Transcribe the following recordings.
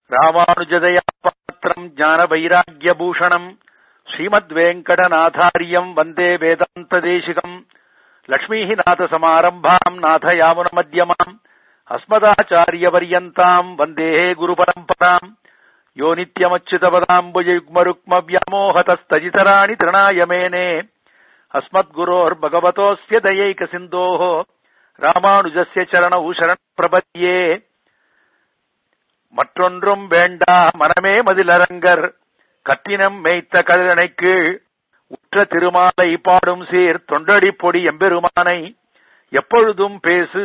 ராமானுஜதயா பாத்திரம் ஞான வைராகிய பூஷணம் ஸ்ரீமத் வெங்கடநாதாரியம் வந்தே வேதாந்த தேசிகம் லக்ஷ்மீஹி நாத சமாரம்பாம் நாத யாமுன மத்தியமாம் அஸ்மதாச்சாரிய பரியந்தாம் வந்தே குரு பரம்பராம் யோ நித்யமச்சுதபதாம்புஜயுக்மருக்ம வியாமோகதஸ்தஜிதராணி திருணாய மேனே अस्मद्गुरोर्भगवतोऽस्य दयैकसिन्धोः ராமானுஜஸ்ய சரண ஊசரண பிரபத்தியே மற்றொன்றும் வேண்டா மனமே மதிலரங்கர் கத்தினம் மேய்த்த கழுதனை கீழ் உற்ற திருமாலை பாடும் சீர் தொண்டடி பொடி எம்பெருமானை எப்பொழுதும் பேசு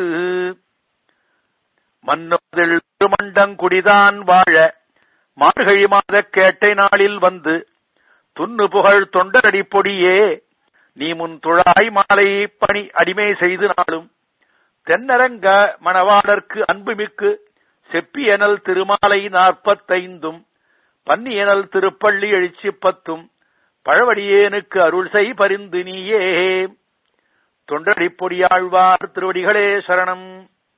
மன்னதில் திருமண்டங்குடிதான் வாழ மார்கழி மாத கேட்டை நாளில் வந்து துண்ணு புகழ் தொண்டரடி பொடியே நீ முன் துழாய் மாலை பணி அடிமை செய்து நாளும் தென்னரங்க மணவாளர்க்கு அன்புமிக்கு செப்பியனல் திருமாலை நாற்பத்தைந்தும் பன்னியனல் திருப்பள்ளி எழுச்சி பத்தும் பழவடியேனுக்கு அருள் செய் பரிந்து நீயே தொண்டடி பொடியாழ்வார் திருவடிகளே சரணம்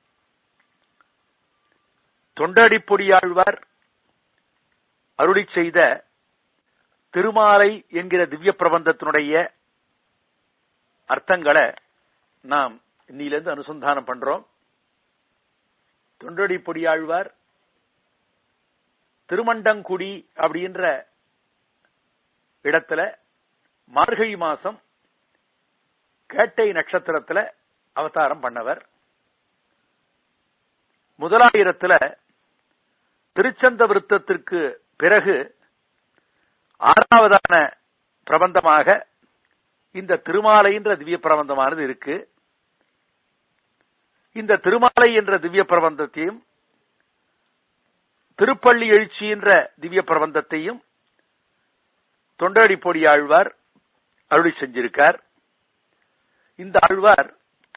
தொண்டடி பொடியாழ்வார் அருளி செய்த திருமாலை என்கிற திவ்ய பிரபந்தத்தினுடைய அர்த்தங்களை நாம் இன்னிலிருந்து அனுசந்தானம் பண்றோம் தொண்டடி பொடியாழ்வார் திருமண்டங்குடி அப்படின்ற இடத்துல மார்கழி மாசம் கேட்டை நட்சத்திரத்துல அவதாரம் பண்ணவர் முதலாயிரத்துல திருச்சந்த விருத்தத்திற்கு பிறகு ஆறாவதான பிரபந்தமாக இந்த திருமாலை என்ற திவ்ய பிரபந்தமானது இருக்கு இந்த திருமாலை என்ற திவ்ய பிரபந்தத்தையும் திருப்பள்ளி எழுச்சி என்ற திவ்ய பிரபந்தத்தையும் தொண்டடிப்பொடி ஆழ்வார் அருளி செஞ்சிருக்கார் இந்த ஆழ்வார்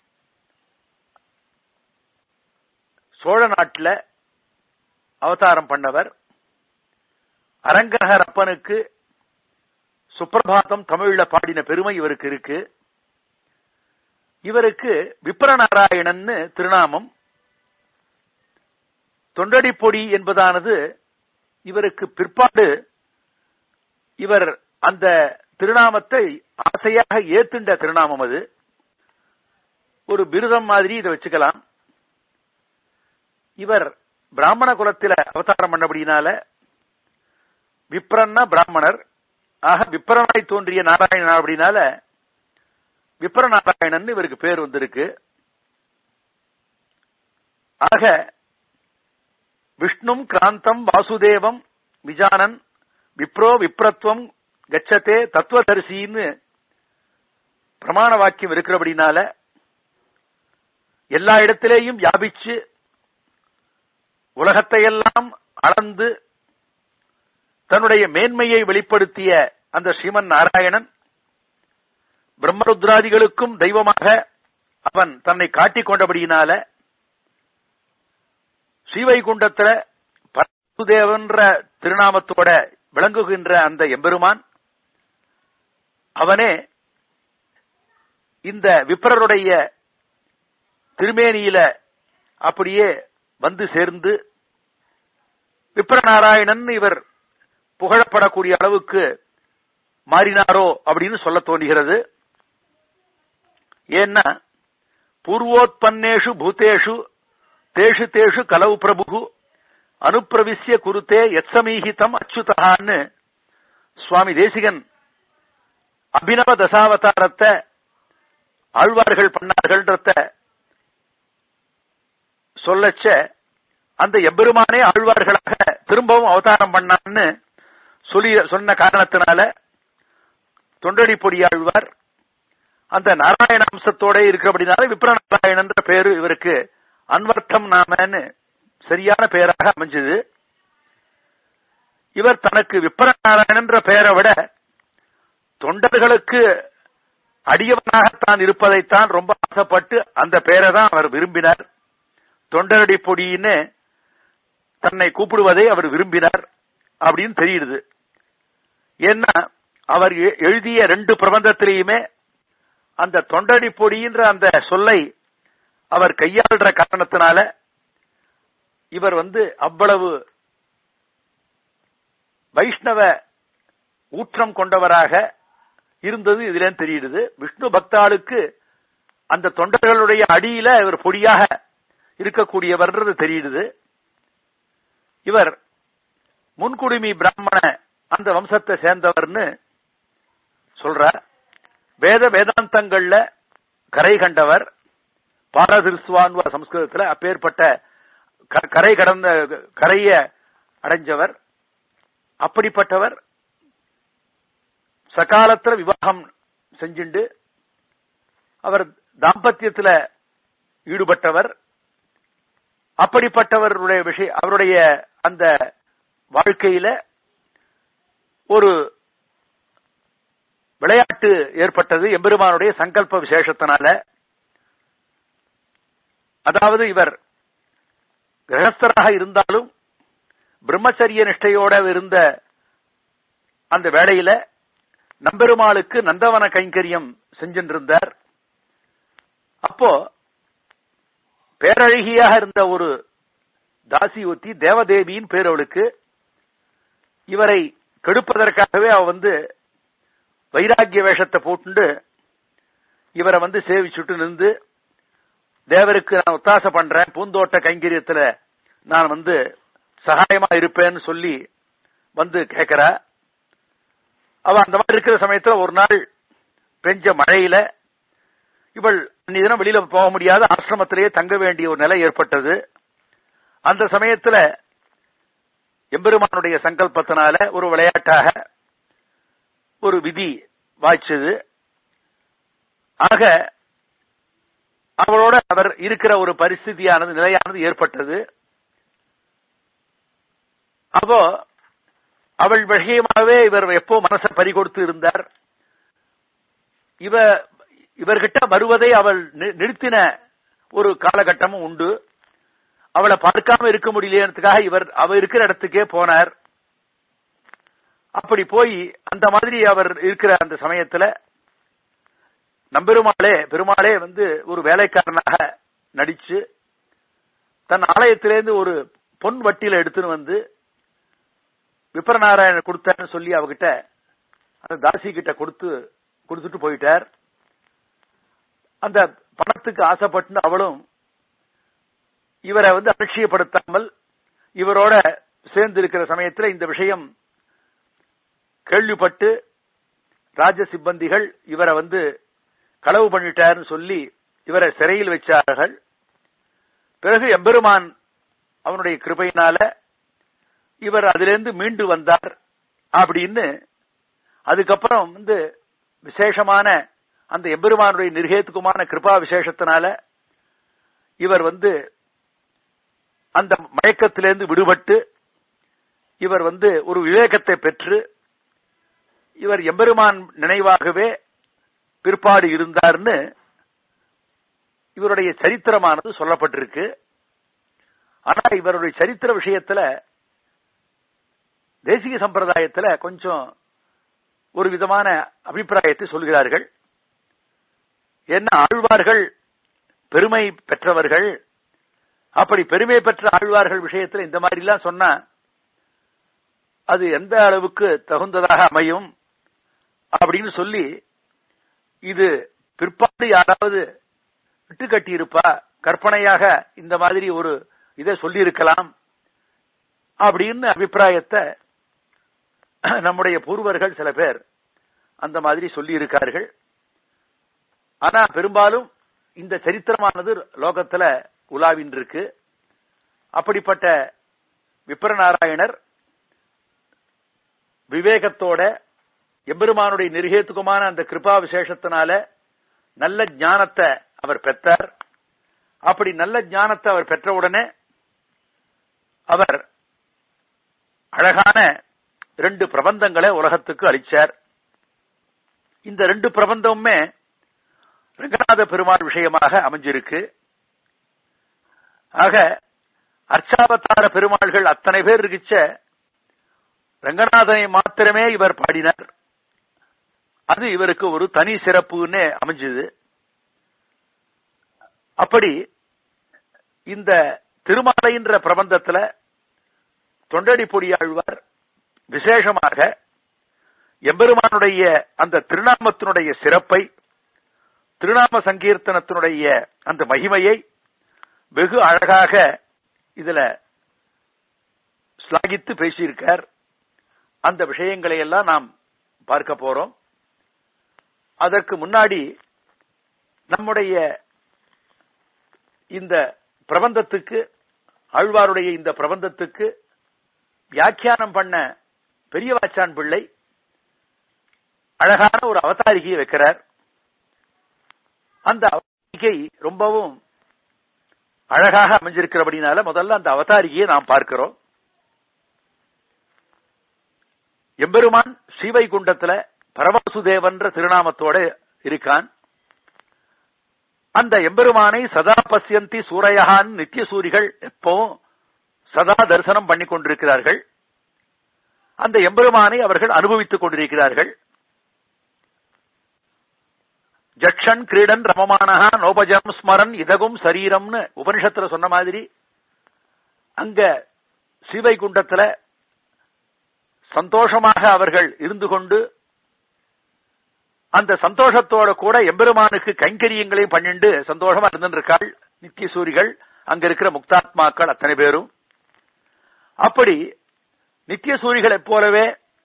சோழ நாட்டில் அவதாரம் பண்ணவர் அரங்கநகர் அப்பனுக்கு சுப்பிரபாதம் தமிழ்ல பாடின பெருமை இவருக்கு இருக்கு இவருக்கு விப்ரநாராயணன்னு திருநாமம் தொண்டடிப்பொடி என்பதானது இவருக்கு பிற்பாடு இவர் அந்த திருநாமத்தை ஆசையாக ஏத்துண்ட திருநாமம் அது ஒரு பிருதம் மாதிரி இதை வச்சுக்கலாம் இவர் பிராமண குலத்தில அவதாரம் பண்ணபடினால விப்ரன்னா பிராமணர் ஆக விப்ரனாய் தோன்றிய நாராயணன் அப்படின்னால விப்ரநாராயணன் இவருக்கு பேர் வந்திருக்கு ஆக விஷ்ணும் கிராந்தம் வாசுதேவம் விஜானன் விப்ரோ விப்ரத்வம் கச்சத்தே தத்துவதரிசின்னு பிரமாண வாக்கியம் இருக்கிறபடினால எல்லா இடத்திலேயும் வியாபிச்சு உலகத்தையெல்லாம் அளந்து தன்னுடைய மேன்மையை வெளிப்படுத்திய அந்த ஸ்ரீமன் நாராயணன் பிரம்மருத்ராதிகளுக்கும் தெய்வமாக அவன் தன்னை காட்டிக் கொண்டபடியினால ஸ்ரீவைகுண்டத்துல பரசுதேவன்ற திருநாமத்தோட விளங்குகின்ற அந்த எம்பெருமான் அவனே இந்த விப்ரருடைய திருமேனியில அப்படியே வந்து சேர்ந்து விப்ரநாராயணன் இவர் புகழப்படக்கூடிய அளவுக்கு மாறினாரோ அப்படின்னு சொல்ல தோன்றுகிறது ஏன்னா பூர்வோத்பன்னேஷு பூதேஷு தேஷு தேஷு கலவு பிரபு அனுப்பிரவிசிய குருத்தே எத்சமீகிதம் அச்சுதகான்னு சுவாமி தேசிகன் அபினவ தசாவதாரத்தை ஆழ்வார்கள் பண்ணார்கள்ன்றத சொல்லச்ச அந்த எம்பெருமானே ஆழ்வார்களாக திரும்பவும் அவதாரம் பண்ணான்னு சொல்லி சொன்ன காரணத்தினால தொண்டடி பொடி ஆழ்வார் அந்த நாராயண அம்சத்தோட இருக்கிறபடினால விப்ரநாராயணன்ற பேரு இவருக்கு அன்வர்த்தம் நாமன்னு சரியான பெயராக அமைஞ்சது இவர் தனக்கு விப்ரநாராயணன்ற பெயரை விட தொண்டர்களுக்கு அடியவனாக தான் இருப்பதைத்தான் ரொம்ப ஆசைப்பட்டு அந்த பெயரை தான் அவர் விரும்பினார் தொண்டரடி பொடின்னு தன்னை கூப்பிடுவதை அவர் விரும்பினார் அப்படின்னு தெரியுது ஏன்னா அவர் எழுதிய ரெண்டு பிரபந்தத்திலேயுமே அந்த தொண்டடி பொடின்ற அந்த சொல்லை அவர் கையாளுற காரணத்தினால இவர் வந்து அவ்வளவு வைஷ்ணவ ஊற்றம் கொண்டவராக இருந்தது இதுல தெரியுது விஷ்ணு பக்தாளுக்கு அந்த தொண்டர்களுடைய அடியில இவர் பொடியாக இருக்கக்கூடியவர்ன்றது தெரியுது இவர் முன்குடுமி பிராமண அந்த வம்சத்தை சேர்ந்தவர்னு சொல்றார் வேத வேதாந்தங்கள்ல கரை கண்டவர் பாரதிர்ஸ்வான் சம்ஸ்கிருதத்துல அப்பேற்பட்ட கரை கடந்த கரைய அடைஞ்சவர் அப்படிப்பட்டவர் சகாலத்துல விவாகம் செஞ்சுண்டு அவர் தாம்பத்தியத்துல ஈடுபட்டவர் அப்படிப்பட்டவருடைய விஷயம் அவருடைய அந்த வாழ்க்கையில ஒரு விளையாட்டு ஏற்பட்டது எம்பெருமானுடைய சங்கல்ப விசேஷத்தினால அதாவது இவர் கிரகஸ்தராக இருந்தாலும் பிரம்மச்சரிய நிஷ்டையோட இருந்த அந்த வேளையில நம்பெருமாளுக்கு நந்தவன கைங்கரியம் செஞ்சின்றிருந்தார் அப்போ பேரழகியாக இருந்த ஒரு தாசி ஒத்தி தேவதேவியின் பேர் அவளுக்கு இவரை கெடுப்பதற்காகவே அவ வந்து வைராக்கிய வேஷத்தை போட்டுண்டு இவரை வந்து சேவிச்சுட்டு நின்று தேவருக்கு நான் ஒத்தாசை பண்றேன் பூந்தோட்ட கைங்கரியத்துல நான் வந்து சகாயமா இருப்பேன்னு சொல்லி வந்து கேட்கிறா அவ அந்த மாதிரி இருக்கிற சமயத்துல ஒரு நாள் பெஞ்ச மழையில இவள் அன்னைய தினம் வெளியில போக முடியாத ஆசிரமத்திலேயே தங்க வேண்டிய ஒரு நிலை ஏற்பட்டது அந்த சமயத்துல எம்பெருமானுடைய சங்கல்பத்தினால ஒரு விளையாட்டாக ஒரு விதி வாய்ச்சது ஆக அவளோட அவர் இருக்கிற ஒரு பரிஸ்திதியானது நிலையானது ஏற்பட்டது அப்போ அவள் விஷயமாகவே இவர் எப்போ மனசை பறிகொடுத்து இருந்தார் இவ இவர்கிட்ட வருவதை அவள் நிறுத்தின ஒரு காலகட்டமும் உண்டு அவளை பார்க்காம இருக்க முடியலன்றதுக்காக இவர் அவ இருக்கிற இடத்துக்கே போனார் அப்படி போய் அந்த மாதிரி அவர் இருக்கிற அந்த சமயத்துல நம்பெருமாளே பெருமாளே வந்து ஒரு வேலைக்காரனாக நடிச்சு தன் ஆலயத்திலேருந்து ஒரு பொன் வட்டியில எடுத்துன்னு வந்து விப்ரநாராயணன் கொடுத்தான்னு சொல்லி அவகிட்ட அந்த தாசி கிட்ட கொடுத்து கொடுத்துட்டு போயிட்டார் அந்த பணத்துக்கு ஆசைப்பட்டு அவளும் இவரை வந்து அலட்சியப்படுத்தாமல் இவரோட சேர்ந்து இருக்கிற சமயத்தில் இந்த விஷயம் கேள்விப்பட்டு ராஜ சிப்பந்திகள் இவரை வந்து களவு பண்ணிட்டார்னு சொல்லி இவரை சிறையில் வச்சார்கள் பிறகு எம்பெருமான் அவனுடைய கிருபையினால இவர் அதிலிருந்து மீண்டு வந்தார் அப்படின்னு அதுக்கப்புறம் வந்து விசேஷமான அந்த எம்பெருமானுடைய நிர்ஹேத்துக்குமான கிருபா விசேஷத்தினால இவர் வந்து அந்த மயக்கத்திலிருந்து விடுபட்டு இவர் வந்து ஒரு விவேகத்தை பெற்று இவர் எம்பெருமான் நினைவாகவே பிற்பாடு இருந்தார்னு இவருடைய சரித்திரமானது சொல்லப்பட்டிருக்கு ஆனா இவருடைய சரித்திர விஷயத்துல தேசிய சம்பிரதாயத்துல கொஞ்சம் ஒரு விதமான அபிப்பிராயத்தை சொல்கிறார்கள் என்ன ஆழ்வார்கள் பெருமை பெற்றவர்கள் அப்படி பெருமை பெற்ற ஆழ்வார்கள் விஷயத்துல இந்த மாதிரி எல்லாம் சொன்னா அது எந்த அளவுக்கு தகுந்ததாக அமையும் அப்படின்னு சொல்லி இது பிற்பாடு யாராவது விட்டு கட்டி இருப்பா கற்பனையாக இந்த மாதிரி ஒரு இதை சொல்லி இருக்கலாம் அப்படின்னு அபிப்பிராயத்தை நம்முடைய பூர்வர்கள் சில பேர் அந்த மாதிரி சொல்லி இருக்கார்கள் ஆனா பெரும்பாலும் இந்த சரித்திரமானது லோகத்துல உலாவின் இருக்கு அப்படிப்பட்ட விப்ரநாராயணர் விவேகத்தோட எம்பெருமானுடைய நிர்ஹேத்துக்குமான அந்த கிருபா விசேஷத்தினால நல்ல ஞானத்தை அவர் பெற்றார் அப்படி நல்ல ஞானத்தை அவர் பெற்றவுடனே அவர் அழகான ரெண்டு பிரபந்தங்களை உலகத்துக்கு அளிச்சார் இந்த ரெண்டு பிரபந்தமுமே ரங்கநாத பெருமாள் விஷயமாக அமைஞ்சிருக்கு ஆக அர்ச்சாவதார பெருமாள்கள் அத்தனை பேர் இருக்கிச்ச ரங்கநாதனை மாத்திரமே இவர் பாடினார் அது இவருக்கு ஒரு தனி சிறப்புன்னு அமைஞ்சது அப்படி இந்த திருமாலைன்ற பிரபந்தத்துல தொண்டடி பொடியாழ்வார் விசேஷமாக எம்பெருமானுடைய அந்த திருநாமத்தினுடைய சிறப்பை திருநாம சங்கீர்த்தனத்தினுடைய அந்த மகிமையை வெகு அழகாக இதுல ஸ்லாகித்து பேசியிருக்கார் அந்த விஷயங்களை எல்லாம் நாம் பார்க்க போறோம் அதற்கு முன்னாடி நம்முடைய இந்த பிரபந்தத்துக்கு ஆழ்வாருடைய இந்த பிரபந்தத்துக்கு வியாக்கியானம் பண்ண பெரியவாச்சான் பிள்ளை அழகான ஒரு அவதாரிகையை வைக்கிறார் அந்த அவதாரிகை ரொம்பவும் அழகாக அமைஞ்சிருக்கிறபடினால முதல்ல அந்த அவதாரிகையை நாம் பார்க்கிறோம் எம்பெருமான் ஸ்ரீவைகுண்டத்துல பரமசுதேவன்ற திருநாமத்தோட இருக்கான் அந்த எம்பெருமானை சதா பசியந்தி சூரையகான் நித்திய சூரிகள் எப்பவும் சதா தரிசனம் பண்ணி கொண்டிருக்கிறார்கள் அந்த எம்பெருமானை அவர்கள் அனுபவித்துக் கொண்டிருக்கிறார்கள் ஜக்ஷன் கிரீடன் ரமமானஹா நோபஜம் ஸ்மரன் இதகும் சரீரம்னு உபனிஷத்துல சொன்ன மாதிரி அங்க ஸ்ரீவைகுண்டத்துல சந்தோஷமாக அவர்கள் இருந்து கொண்டு அந்த சந்தோஷத்தோட கூட எம்பெருமானுக்கு கைங்கரியங்களையும் பண்ணிண்டு சந்தோஷமா இருந்திருக்காள் நித்திய சூரிகள் அங்க இருக்கிற முக்தாத்மாக்கள் அத்தனை பேரும் அப்படி நித்திய சூரிகளைப் போலவே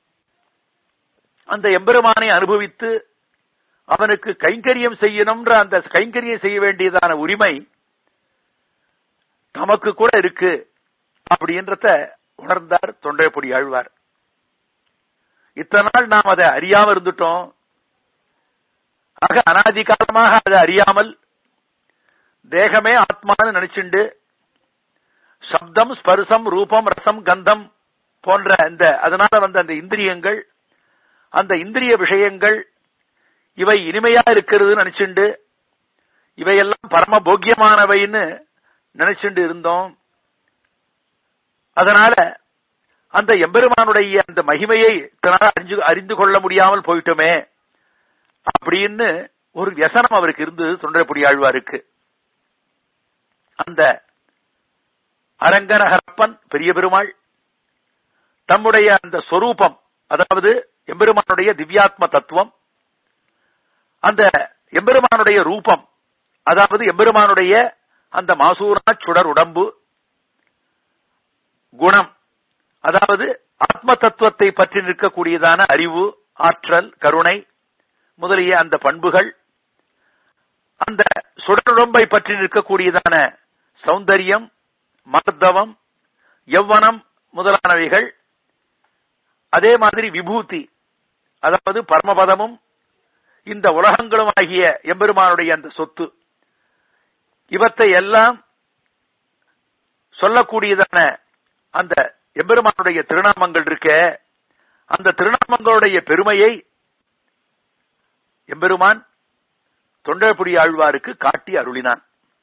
அந்த எம்பெருமானை அனுபவித்து அவனுக்கு கைங்கரியம் செய்யணும்ன்ற அந்த கைங்கரியம் செய்ய வேண்டியதான உரிமை நமக்கு கூட இருக்கு அப்படின்றத உணர்ந்தார் தொண்டைப்பொடி ஆழ்வார் இத்தனை நாள் நாம் அதை அறியாம இருந்துட்டோம் ஆக அனாதி காலமாக அதை அறியாமல் தேகமே ஆத்மான்னு நினைச்சுண்டு சப்தம் ஸ்பர்சம் ரூபம் ரசம் கந்தம் போன்ற அந்த அதனால வந்த அந்த இந்திரியங்கள் அந்த இந்திரிய விஷயங்கள் இவை இனிமையா இருக்கிறது நினைச்சுண்டு இவையெல்லாம் பரம போக்கியமானவைன்னு நினைச்சுண்டு இருந்தோம் அதனால அந்த எம்பெருமானுடைய அந்த மகிமையை அறிஞ்சு அறிந்து கொள்ள முடியாமல் போயிட்டோமே அப்படின்னு ஒரு வியசனம் அவருக்கு இருந்தது தொண்டரப்புடி ஆழ்வாருக்கு அந்த அரங்கநகரப்பன் பெரிய பெருமாள் தம்முடைய அந்த சொரூபம் அதாவது எம்பெருமானுடைய திவ்யாத்ம தத்துவம் அந்த எம்பெருமானுடைய ரூபம் அதாவது எம்பெருமானுடைய அந்த மாசூரா சுடர் உடம்பு குணம் அதாவது ஆத்ம தத்துவத்தை பற்றி நிற்கக்கூடியதான அறிவு ஆற்றல் கருணை முதலிய அந்த பண்புகள் அந்த சுடருடம்பை பற்றி நிற்கக்கூடியதான சௌந்தரியம் மர்தவம் யவ்வனம் முதலானவைகள் அதே மாதிரி விபூதி அதாவது பரமபதமும் இந்த உலகங்களும் ஆகிய எம்பெருமானுடைய அந்த சொத்து இவற்றை எல்லாம் சொல்லக்கூடியதான அந்த எம்பெருமானுடைய திருநாமங்கள் இருக்க அந்த திருநாமங்களுடைய பெருமையை எம்பெருமான் தொண்டர்புடி ஆழ்வாருக்கு காட்டி அருளினான்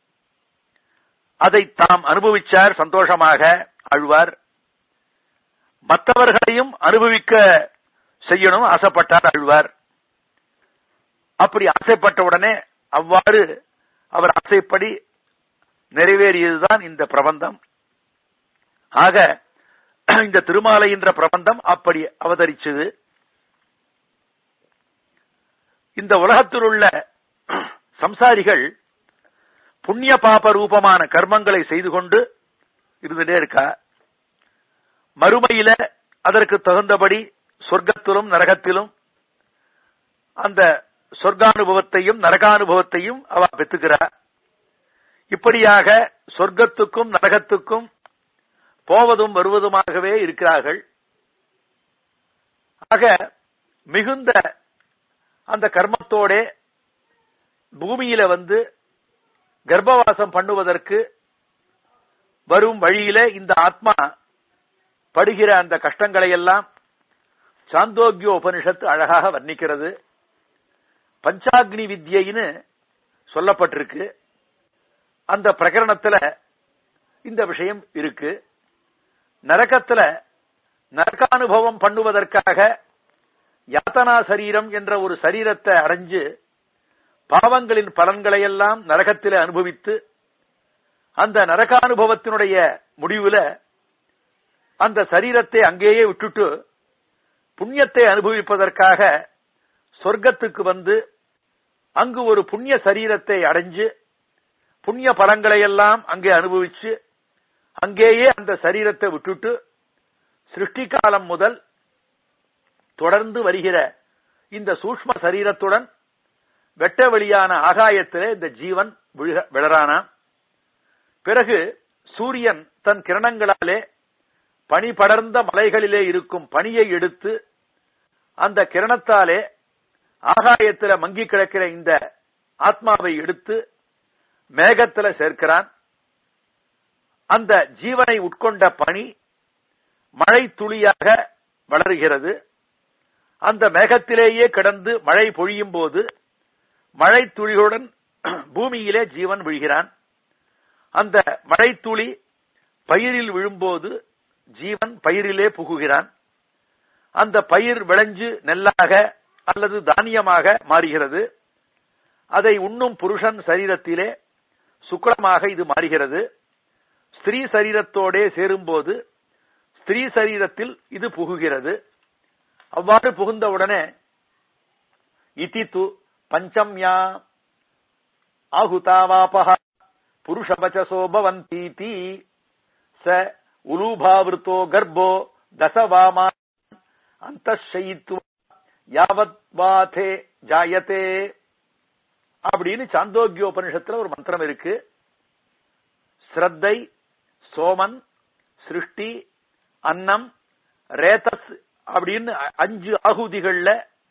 அதை தாம் அனுபவிச்சார் சந்தோஷமாக ஆழ்வார் மற்றவர்களையும் அனுபவிக்க செய்யணும் ஆசைப்பட்டார் ஆழ்வார் அப்படி ஆசைப்பட்ட உடனே அவ்வாறு அவர் ஆசைப்படி நிறைவேறியதுதான் இந்த பிரபந்தம் ஆக இந்த திருமாலை என்ற பிரபந்தம் அப்படி அவதரிச்சது இந்த உலகத்தில் உள்ள சம்சாரிகள் புண்ணிய பாப ரூபமான கர்மங்களை செய்து கொண்டு இருந்துட்டே இருக்கா மறுமையில அதற்கு தகுந்தபடி சொர்க்கத்திலும் நரகத்திலும் அந்த சொர்க்கானுபவத்தையும் நரகானுபவத்தையும் அவ பெற்றுகிறார் இப்படியாக சொர்க்கத்துக்கும் நரகத்துக்கும் போவதும் வருவதுமாகவே இருக்கிறார்கள் ஆக மிகுந்த அந்த கர்மத்தோட பூமியில வந்து கர்ப்பவாசம் பண்ணுவதற்கு வரும் வழியில இந்த ஆத்மா படுகிற அந்த கஷ்டங்களை எல்லாம் சாந்தோக்கிய உபனிஷத்து அழகாக வர்ணிக்கிறது பஞ்சாக்னி வித்யின்னு சொல்லப்பட்டிருக்கு அந்த பிரகரணத்துல இந்த விஷயம் இருக்கு நரகத்துல நரகானுபவம் பண்ணுவதற்காக யாத்தனா சரீரம் என்ற ஒரு சரீரத்தை அடைஞ்சு பாவங்களின் பலன்களை எல்லாம் நரகத்தில அனுபவித்து அந்த நரகானுபவத்தினுடைய முடிவுல அந்த சரீரத்தை அங்கேயே விட்டுட்டு புண்ணியத்தை அனுபவிப்பதற்காக சொர்க்கத்துக்கு வந்து அங்கு ஒரு புண்ணிய சரீரத்தை அடைஞ்சு புண்ணிய பலங்களை எல்லாம் அங்கே அனுபவிச்சு அங்கேயே அந்த சரீரத்தை விட்டுட்டு சிருஷ்டி காலம் முதல் தொடர்ந்து வருகிற இந்த சூஷ்ம சரீரத்துடன் வெட்ட வெளியான ஆகாயத்திலே இந்த ஜீவன் விழுக- விழறானாம் பிறகு சூரியன் தன் கிரணங்களாலே பனி படர்ந்த மலைகளிலே இருக்கும் பனியை எடுத்து அந்த கிரணத்தாலே ஆகாயத்தில மங்கி கிடக்கிற இந்த ஆத்மாவை எடுத்து மேகத்துல சேர்க்கிறான் அந்த ஜீவனை உட்கொண்ட பனி மழை துளியாக வளருகிறது அந்த மேகத்திலேயே கிடந்து மழை பொழியும் போது மழை துளிகளுடன் பூமியிலே ஜீவன் விழுகிறான் அந்த மழை துளி பயிரில் விழும்போது ஜீவன் பயிரிலே புகுகிறான் அந்த பயிர் விளைஞ்சு நெல்லாக அல்லது தானியமாக மாறுகிறது அதை உண்ணும் புருஷன் சரீரத்திலே சுக்லமாக இது மாறுகிறது ஸ்திரீ சரீரத்தோடே சேரும்போது ஸ்திரீ சரீரத்தில் இது புகுகிறது அவ்வாறு புகுந்தவுடனே இதி து பஞ்சம்யா ஆகுதாவாபஹ புருஷவச்சசோ பவந்தீதி ச உலூபாவிருத்தோ கர்ப்போ தசவாமா அந்தஷயித்வா யாவத் வாதே ஜாயத்தே அப்படின்னு சாந்தோக்கியோபனிஷத்துல ஒரு மந்திரம் இருக்கு ஸ்ரத்தை சோமன் சிருஷ்டி அன்னம் ரேதஸ் அப்படின்னு அ- அஞ்சு ஆகுதிகள்ல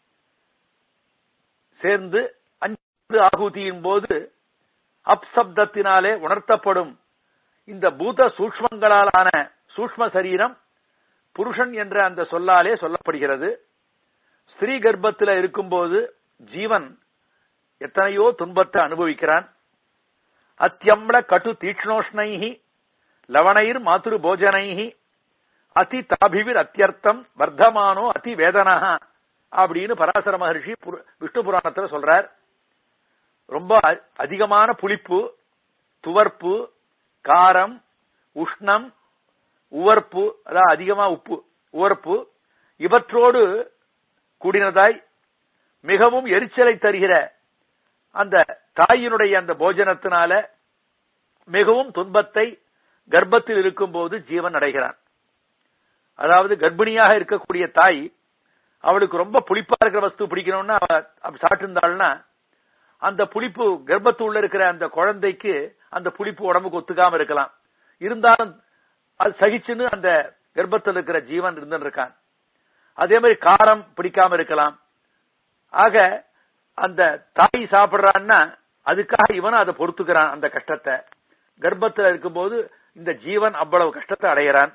சேர்ந்து அஞ்சு ஆகுதியின் போது அப்சப்தத்தினாலே உணர்த்தப்படும் இந்த பூத சூக்ஷ்மங்களாலான சூக்ஷ்ம சரீரம் புருஷன் என்ற அந்த சொல்லாலே சொல்லப்படுகிறது ஸ்திரீ கர்ப்பத்தில் இருக்கும்போது ஜீவன் எத்தனையோ துன்பத்தை அனுபவிக்கிறான் அத்தியம்ல கட்டு தீக்ஷ்ணோஷ்ணைஹி லவணைர் மாதுரு போஜனைஹி அதி தாபிவிர் அத்தியர்த்தம் வர்த்தமானோ அதி வேதனஹ அப்படின்னு பராசர மகர்ஷி புர- விஷ்ணு புராணத்துல சொல்றார் ரொம்ப அ- அதிகமான புளிப்பு துவர்ப்பு காரம் உஷ்ணம் உவர்ப்பு அதாவது அதிகமா உப்பு உவர்ப்பு இவற்றோடு கூடினதாய் மிகவும் எரிச்சலை தருகிற அந்த தாயினுடைய அந்த போஜனத்தினால மிகவும் துன்பத்தை கர்ப்பத்தில் இருக்கும்போது ஜீவன் அடைகிறான் அதாவது கர்ப்பிணியாக இருக்கக்கூடிய தாய் அவளுக்கு ரொம்ப புளிப்பா இருக்கிற வஸ்து பிடிக்கணும்னா அவ அப்படி சாப்பிட்டிருந்தாள்னா அந்த புளிப்பு கர்ப்பத்துள்ள இருக்கிற அந்த குழந்தைக்கு அந்த புளிப்பு உடம்புக்கு ஒத்துக்காம இருக்கலாம் இருந்தாலும் அது சகிச்சுன்னு அந்த கர்ப்பத்தில் இருக்கிற ஜீவன் இருந்துன்னு இருக்கான் அதே மாதிரி காரம் பிடிக்காம இருக்கலாம் ஆக அந்த தாய் சாப்பிடுறான்னா அதுக்காக இவனும் அதை பொறுத்துக்கிறான் அந்த கஷ்டத்தை கர்ப்பத்தில் இருக்கும்போது இந்த ஜீவன் அவ்வளவு கஷ்டத்தை அடைகிறான்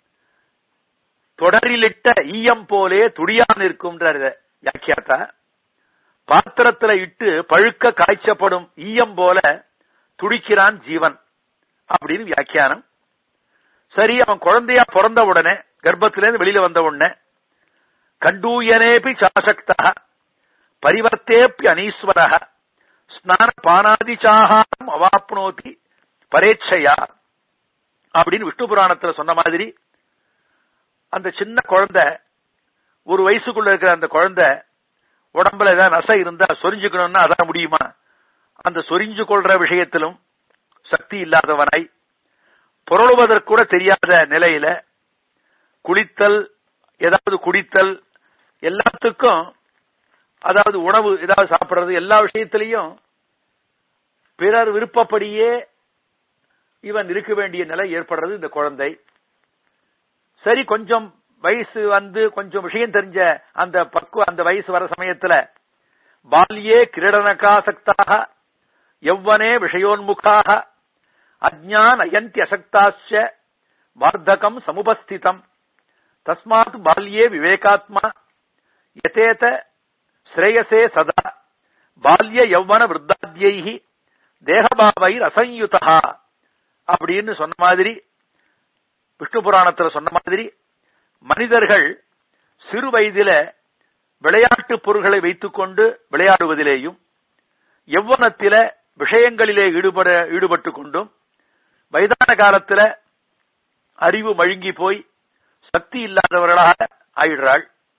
தொடரிலிட்ட ஈயம் போலே துடியான் இருக்கும்ன்றார் இத வியாக்கியாத்தா பாத்திரத்துல இட்டு பழுக்க காய்ச்சப்படும் ஈயம் போல துடிக்கிறான் ஜீவன் அப்படின்னு வியாக்கியானம் சரி அவன் குழந்தையா பிறந்த உடனே கர்ப்பத்திலேருந்து வெளியில வந்த உடனே கண்டூயனேபி சாசக்தா பரிவர்த்தேப்பி அனீஸ்வர ஸ்நான பானாதிச்சாகாரம் அவாப்னோதி பரேட்சையா அப்படின்னு விஷ்ணு புராணத்துல சொன்ன மாதிரி அந்த சின்ன குழந்தை ஒரு வயசுக்குள்ள இருக்கிற அந்த குழந்தை உடம்புல ஏதாவது நசை இருந்தா சொரிஞ்சுக்கணும்னா அதான் முடியுமா அந்த சொரிஞ்சு கொள்ற விஷயத்திலும் சக்தி இல்லாதவனாய் புரளுவதற்கூட தெரியாத நிலையில குளித்தல் ஏதாவது குடித்தல் எல்லாத்துக்கும் அதாவது உணவு ஏதாவது சாப்பிடுறது எல்லா விஷயத்திலையும் பிறர் விருப்பப்படியே இவன் இருக்க வேண்டிய நிலை ஏற்படுறது இந்த குழந்தை சரி கொஞ்சம் வயசு வந்து கொஞ்சம் விஷயம் தெரிஞ்ச அந்த பக்குவ அந்த வயசு வர சமயத்துல பால்யே கிரீடனகாசக்தாக எவ்வனே விஷயோன்முகாக அஜ்ஞான் அயந்தி அசக்தாச்ச வார்த்தகம் சமுபஸ்திதம் தஸ்மாத் பால்யே விவேகாத்மா யதேத ஸ்ரேயசே சதா பால்ய யௌவன விருத்தாத்யைஹி தேகபாவைர் அசயுதா அப்படின்னு சொன்ன மாதிரி விஷ்ணு புராணத்துல சொன்ன மாதிரி மனிதர்கள் சிறு வயதில விளையாட்டு பொருள்களை வைத்துக்கொண்டு விளையாடுவதிலேயும் எவ்வனத்தில விஷயங்களிலே ஈடுபட ஈடுபட்டு கொண்டும் வயதான காலத்துல அறிவு மழுங்கி போய் சக்தி இல்லாதவர்களாக ஆயிடுறாள்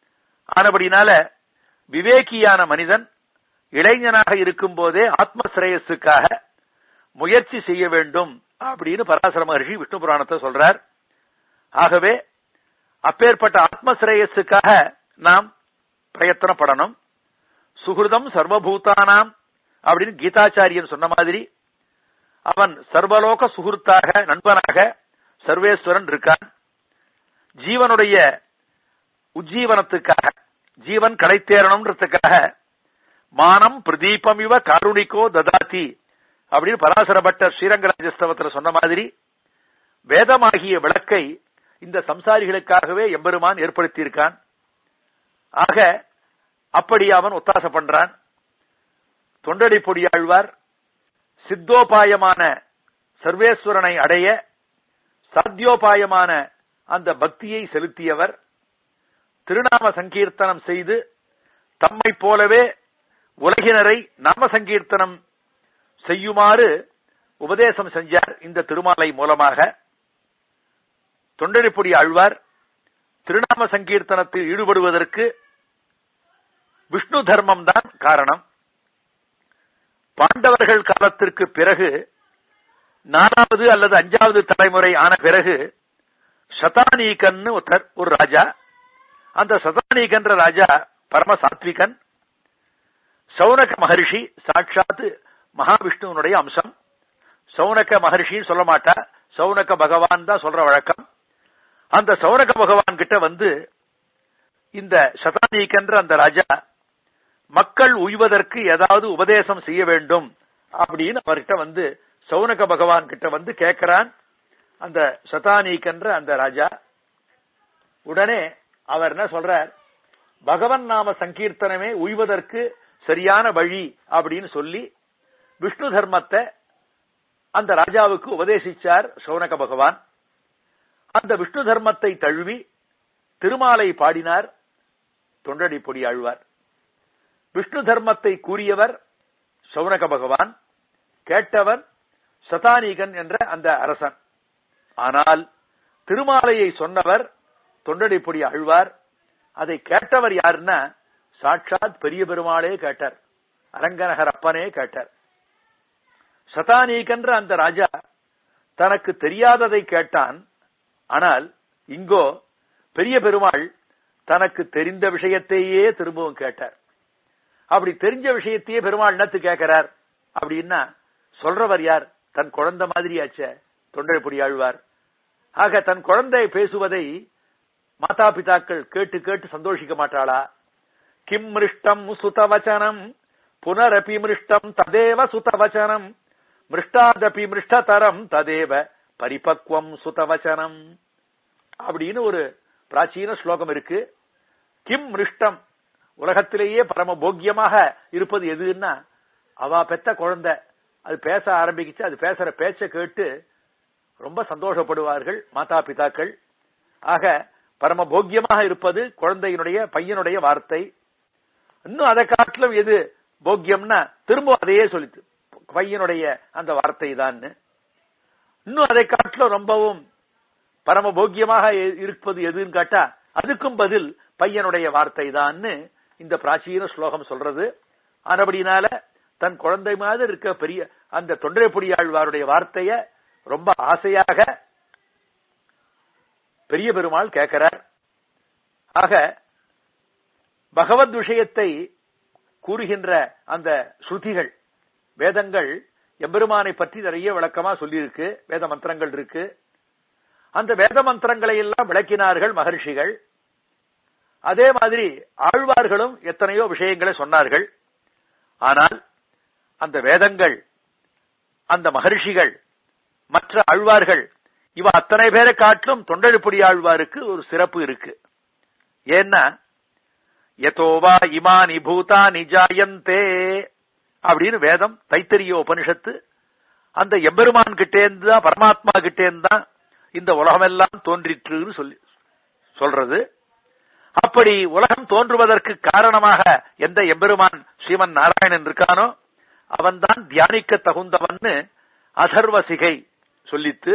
ஆனபடினால விவேகியான மனிதன் இளைஞனாக இருக்கும் போதே ஆத்மசிரேயஸுக்காக முயற்சி செய்ய வேண்டும் அப்படின்னு பராசர மகர்ஷி விஷ்ணு புராணத்தை சொல்றார் ஆகவே அப்பேற்பட்ட ஆத்மசிரேயஸுக்காக நாம் பிரயத்தனப்படணும் சுகிருதம் சர்வபூதானாம் அப்படின்னு கீதாச்சாரியன் சொன்ன மாதிரி அவன் சர்வலோக சுகுர்த்தாக நண்பனாக சர்வேஸ்வரன் இருக்கான் ஜீவனுடைய உஜ்ஜீவனத்துக்காக ஜீவன் கடைத்தேறணும்ன்றதுக்காக மானம் பிரதீபம் இவ காருணிக்கோ ததாதி அப்படின்னு பராசரப்பட்ட ஸ்ரீரங்கராஜஸ்தவத்தில் சொன்ன மாதிரி வேதமாகிய விளக்கை இந்த சம்சாரிகளுக்காகவே எம்பெருமான் ஏற்படுத்தியிருக்கான் ஆக அப்படி அவன் ஒத்தாச பண்றான் தொண்டடி பொடியாழ்வார் சித்தோபாயமான சர்வேஸ்வரனை அடைய சாத்தியோபாயமான அந்த பக்தியை செலுத்தியவர் திருநாம சங்கீர்த்தனம் செய்து தம்மை போலவே உலகினரை நாம சங்கீர்த்தனம் செய்யுமாறு உபதேசம் செஞ்சார் இந்த திருமாலை மூலமாக தொண்டடிப்பொடி ஆழ்வார் திருநாம சங்கீர்த்தனத்தில் ஈடுபடுவதற்கு விஷ்ணு தர்மம் தான் காரணம் பாண்டவர்கள் காலத்திற்கு பிறகு நாலாவது அல்லது அஞ்சாவது தலைமுறை ஆன பிறகு சதானீகன் ஒருத்தர் ஒரு ராஜா அந்த சதானீகன்ற ராஜா பரம சாத்விகன் சௌனக மகர்ஷி சாட்சாத் மகாவிஷ்ணுவனுடைய அம்சம் சௌனக மகர்ஷின்னு சொல்ல மாட்டா சௌனக பகவான் தான் சொல்ற வழக்கம் அந்த சௌனக பகவான் கிட்ட வந்து இந்த சதானீகன்ற அந்த ராஜா மக்கள் உய்வதற்கு ஏதாவது உபதேசம் செய்ய வேண்டும் அப்படின்னு அவர்கிட்ட வந்து சௌனக பகவான் கிட்ட வந்து கேட்கிறான் அந்த சதானீகன்ற அந்த ராஜா உடனே அவர் என்ன சொல்றார் பகவன் நாம சங்கீர்த்தனமே உய்வதற்கு சரியான வழி அப்படின்னு சொல்லி விஷ்ணு தர்மத்தை அந்த ராஜாவுக்கு உபதேசிச்சார் சௌனக பகவான் அந்த விஷ்ணு தர்மத்தை தழுவி திருமாலை பாடினார் தொண்டடி பொடி ஆழ்வார் விஷ்ணு தர்மத்தை கூறியவர் சௌனக பகவான் கேட்டவர் சதானீகன் என்ற அந்த அரசன் ஆனால் திருமாலையை சொன்னவர் தொண்டடிப்பொடி அழ்வார் அதை கேட்டவர் யாருன்னா சாட்சாத் பெரிய பெருமாளே கேட்டார் அரங்கநகர் அப்பனே கேட்டார் சதானீகன்ற அந்த ராஜா தனக்கு தெரியாததை கேட்டான் ஆனால் இங்கோ பெரிய பெருமாள் தனக்கு தெரிந்த விஷயத்தையே திரும்பவும் கேட்டார் அப்படி தெரிஞ்ச விஷயத்தையே பெருமாள் என்னத்து கேட்கிறார் அப்படின்னா சொல்றவர் யார் தன் குழந்தை மாதிரியாச்ச தொண்டை ஆழ்வார் ஆக தன் குழந்தை பேசுவதை மாதா பிதாக்கள் கேட்டு கேட்டு சந்தோஷிக்க மாட்டாளா கிம் மிருஷ்டம் சுதவச்சனம் புனரபி மிருஷ்டம் ததேவ சுதவச்சனம் மிருஷ்டாதபி மிருஷ்டதரம் ததேவ பரிபக்வம் சுதவச்சனம் அப்படின்னு ஒரு பிராச்சீன ஸ்லோகம் இருக்கு கிம் மிருஷ்டம் உலகத்திலேயே பரம போக்கியமாக இருப்பது எதுன்னா அவ பெத்த குழந்தை அது பேச ஆரம்பிக்குச்சு அது பேசுற பேச்ச கேட்டு ரொம்ப சந்தோஷப்படுவார்கள் மாதா பிதாக்கள் ஆக பரம போக்கியமாக இருப்பது குழந்தையினுடைய பையனுடைய வார்த்தை இன்னும் அதை காட்டிலும் எது போக்கியம்னா திரும்ப அதையே சொல்லித்து பையனுடைய அந்த வார்த்தை தான் இன்னும் அதை காட்டிலும் ரொம்பவும் பரம போக்கியமாக இருப்பது எதுன்னு கேட்டா அதுக்கும் பதில் பையனுடைய வார்த்தை தான்னு இந்த பிராச்சீன ஸ்லோகம் சொல்றது ஆனபடினால தன் குழந்தை மாதிரி இருக்க பெரிய அந்த தொண்டரைப்பொடியாழ்வாருடைய வார்த்தைய ரொம்ப ஆசையாக பெரிய பெருமாள் கேட்கிறார் ஆக பகவத் விஷயத்தை கூறுகின்ற அந்த ஸ்ருதிகள் வேதங்கள் எம்பெருமானை பற்றி நிறைய விளக்கமா சொல்லியிருக்கு வேத மந்திரங்கள் இருக்கு அந்த வேத மந்திரங்களை எல்லாம் விளக்கினார்கள் மகர்ஷிகள் அதே மாதிரி ஆழ்வார்களும் எத்தனையோ விஷயங்களை சொன்னார்கள் ஆனால் அந்த வேதங்கள் அந்த மகர்ஷிகள் மற்ற ஆழ்வார்கள் இவ அத்தனை பேரை காட்டிலும் தொண்டெழுப்படி ஆழ்வாருக்கு ஒரு சிறப்பு இருக்கு ஏன்னா எதோவா இமானி பூதா நிஜாயந்தே அப்படின்னு வேதம் தைத்தரிய உபனிஷத்து அந்த எம்பெருமான் கிட்டேந்து தான் பரமாத்மா கிட்டேந்து தான் இந்த உலகமெல்லாம் தோன்றிற்றுன்னு சொல்லி சொல்றது அப்படி உலகம் தோன்றுவதற்கு காரணமாக எந்த எம்பெருமான் ஸ்ரீமன் நாராயணன் இருக்கானோ அவன்தான் தியானிக்க தகுந்தவன்னு அதர்வ சிகை சொல்லித்து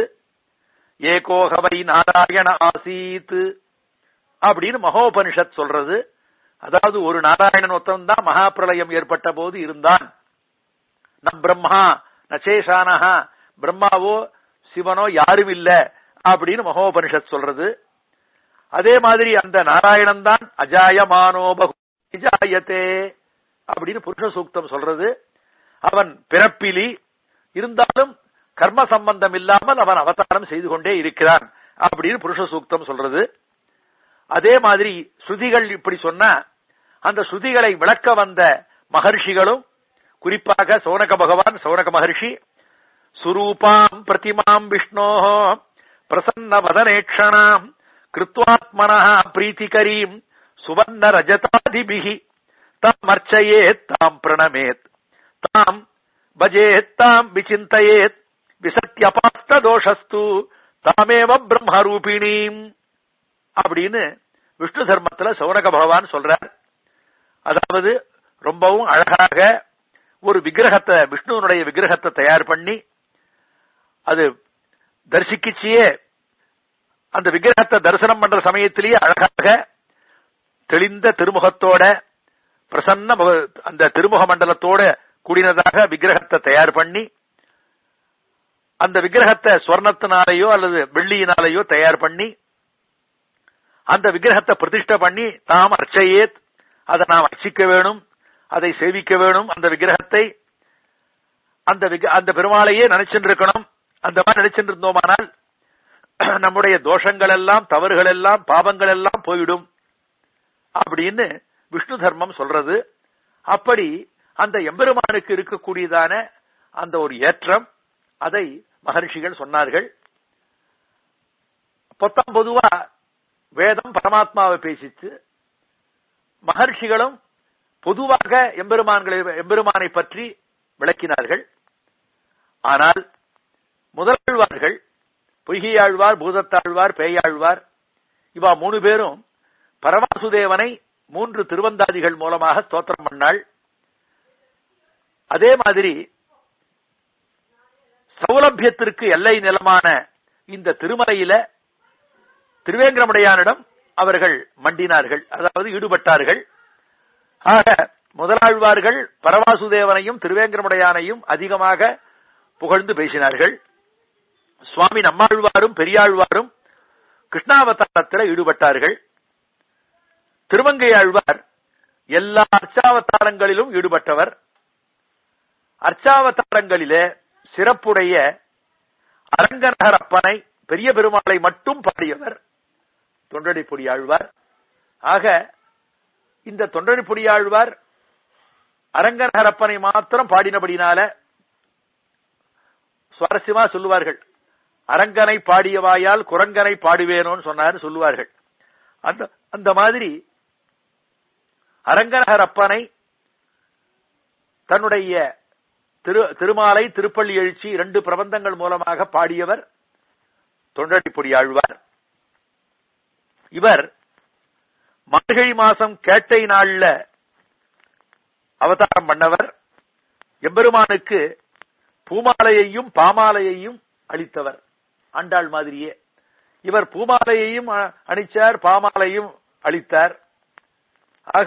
ஏகோகவை நாராயண ஆசீத் அப்படின்னு மகோபனிஷத் சொல்றது அதாவது ஒரு நாராயணன் ஒருத்தன் தான் மகாபிரளயம் ஏற்பட்ட போது இருந்தான் நம் பிரம்மா நச்சேஷானஹா பிரம்மாவோ சிவனோ யாரும் இல்ல அப்படின்னு மகோபனிஷத் சொல்றது அதே மாதிரி அந்த நாராயணன் தான் அஜாயமானோ பகுஜாயத்தே அப்படின்னு புருஷ சூக்தம் சொல்றது அவன் பிறப்பிலி இருந்தாலும் கர்ம சம்பந்தம் இல்லாமல் அவன் அவதாரம் செய்து கொண்டே இருக்கிறான் அப்படின்னு புருஷ சூக்தம் சொல்றது அதே மாதிரி ஸ்ருதிகள் இப்படி சொன்னா அந்த ஸ்ருதிகளை விளக்க வந்த மகர்ஷிகளும் குறிப்பாக சௌனக பகவான் சௌனக மகர்ஷி சுரூபாம் பிரதிமாம் விஷ்ணோ பிரசன்ன வதனேக்ஷணாம் கிருத்வாத்மனா பிரீத்திகரீம் சுவர்ண ரஜதாதிபிகி தாம் அர்ச்சயேத் தாம் பிரணமேத் தாம் பஜேத் தாம் விசிந்தயேத் விசத்தியபாஸ்த தோஷஸ்து தாமேவ பிரம்மரூபிணீம் அப்படின்னு விஷ்ணு தர்மத்துல சௌனக பகவான் சொல்றார் அதாவது ரொம்பவும் அழகாக ஒரு விக்கிரகத்தை விஷ்ணுவனுடைய விக்கிரகத்தை தயார் பண்ணி அது தரிசிக்கிச்சியே அந்த விக்கிரகத்தை தரிசனம் பண்ற சமயத்திலேயே அழகாக தெளிந்த திருமுகத்தோட பிரசன்ன முக- அந்த திருமுக மண்டலத்தோட கூடினதாக விக்கிரகத்தை தயார் பண்ணி அந்த விக்கிரகத்தை ஸ்வர்ணத்தினாலேயோ அல்லது வெள்ளியினாலேயோ தயார் பண்ணி அந்த விக்கிரகத்தை பிரதிஷ்டை பண்ணி தாம் அர்ச்சையேத் அதை நாம் அர்ச்சிக்க வேணும் அதை சேவிக்க வேணும் அந்த விக்கிரகத்தை அந்த விக்க- அந்த பெருமாளையே நினைச்சுட்டு இருக்கணும் அந்த மாதிரி நினைச்சுட்டு இருந்தோமானால் நம்முடைய தோஷங்கள் எல்லாம் தவறுகள் எல்லாம் பாவங்கள் எல்லாம் போயிடும் அப்படின்னு விஷ்ணு தர்மம் சொல்றது அப்படி அந்த எம்பெருமானுக்கு இருக்கக்கூடியதான அந்த ஒரு ஏற்றம் அதை மகர்ஷிகள் சொன்னார்கள் பொத்தம் பொதுவா வேதம் பரமாத்மாவை பேசிச்சு மகர்ஷிகளும் பொதுவாக எம்பெருமான்களை எம்பெருமானை பற்றி விளக்கினார்கள் ஆனால் முதலாழ்வார்கள் பொய்கையாழ்வார் பூதத்தாழ்வார் பேயாழ்வார் இவா மூணு பேரும் பரமாசுதேவனை மூன்று திருவந்தாதிகள் மூலமாக ஸ்தோத்திரம் பண்ணாள் அதே மாதிரி சௌலபியத்திற்கு எல்லை நிலமான இந்த திருமலையில திருவேங்கரமுடையானிடம் அவர்கள் மண்டினார்கள் அதாவது ஈடுபட்டார்கள் ஆக முதலாழ்வார்கள் பரவாசுதேவனையும் திருவேங்கரமுடையானையும் அதிகமாக புகழ்ந்து பேசினார்கள் சுவாமி நம்மாழ்வாரும் பெரியாழ்வாரும் கிருஷ்ணாவதாரத்தில் ஈடுபட்டார்கள் திருமங்கையாழ்வார் எல்லா அர்ச்சாவதாரங்களிலும் ஈடுபட்டவர் அர்ச்சாவதாரங்களிலே சிறப்புடைய அரங்கநகர் அப்பனை பெரிய பெருமாளை மட்டும் பாடியவர் தொண்டடிப்பொடி ஆழ்வார் ஆக இந்த தொண்டடிப்பொடி ஆழ்வார் அரங்கநகர் அப்பனை மாத்திரம் பாடினபடினால சுவாரஸ்யமா சொல்லுவார்கள் அரங்கனை பாடியவாயால் குரங்கனை பாடுவேனோன்னு சொன்னார் சொல்லுவார்கள் அந்த அந்த மாதிரி அரங்கநகர் அப்பனை தன்னுடைய திரு திருமாலை திருப்பள்ளி எழுச்சி இரண்டு பிரபந்தங்கள் மூலமாக பாடியவர் தொண்டடிப்பொடி ஆழ்வார் இவர் மார்கழி மாசம் கேட்டை நாள்ல அவதாரம் பண்ணவர் எம்பெருமானுக்கு பூமாலையையும் பாமாலையையும் அளித்தவர் ஆண்டாள் மாதிரியே இவர் பூமாலையையும் அ- அணிச்சார் பாமாலையும் அளித்தார் ஆக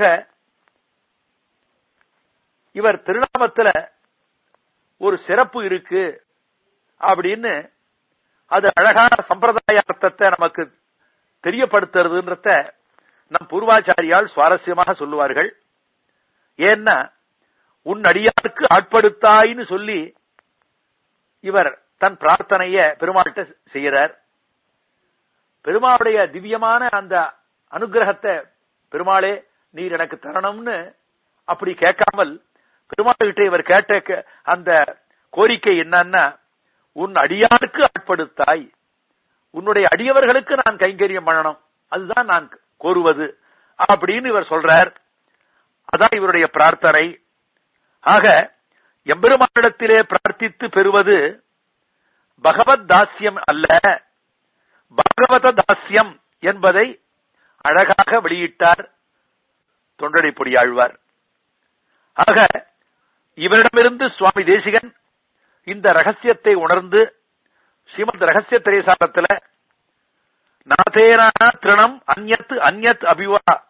இவர் திருநாமத்துல ஒரு சிறப்பு இருக்கு அப்படின்னு அது அழகான சம்பிரதாய அர்த்தத்தை நமக்கு தெரியப்படுத்துறதுன்றத நம் பூர்வாச்சாரியால் சுவாரஸ்யமாக சொல்லுவார்கள் ஏன்னா உன் அடியாருக்கு ஆட்படுத்தாயின்னு சொல்லி இவர் தன் பிரார்த்தனைய பெருமாள்கிட்ட செய்கிறார் பெருமாளுடைய திவ்யமான அந்த அனுகிரகத்தை பெருமாளே நீர் எனக்கு தரணும்னு அப்படி கேட்காமல் பெருமாள்கிட்ட இவர் கேட்ட கே- அந்த கோரிக்கை என்னன்னா உன் அடியாருக்கு ஆட்படுத்தாய் உன்னுடைய அடியவர்களுக்கு நான் கைங்கரியம் பண்ணணும் அதுதான் நான் கோருவது அப்படின்னு இவர் சொல்றார் அதான் இவருடைய பிரார்த்தனை ஆக எம்பெருமானிடத்திலே பிரார்த்தித்து பெறுவது பகவத் தாஸ்யம் அல்ல பாகவத தாஸ்யம் என்பதை அழகாக வெளியிட்டார் தொண்டடைப்பொடி ஆழ்வார் ஆக இவரிடமிருந்து சுவாமி தேசிகன் இந்த ரகசியத்தை உணர்ந்து ஸ்ரீமத் ரகசிய திரைசாரத்துல நாதேனா திருணம் அந்யத் அந்யத் அபிவா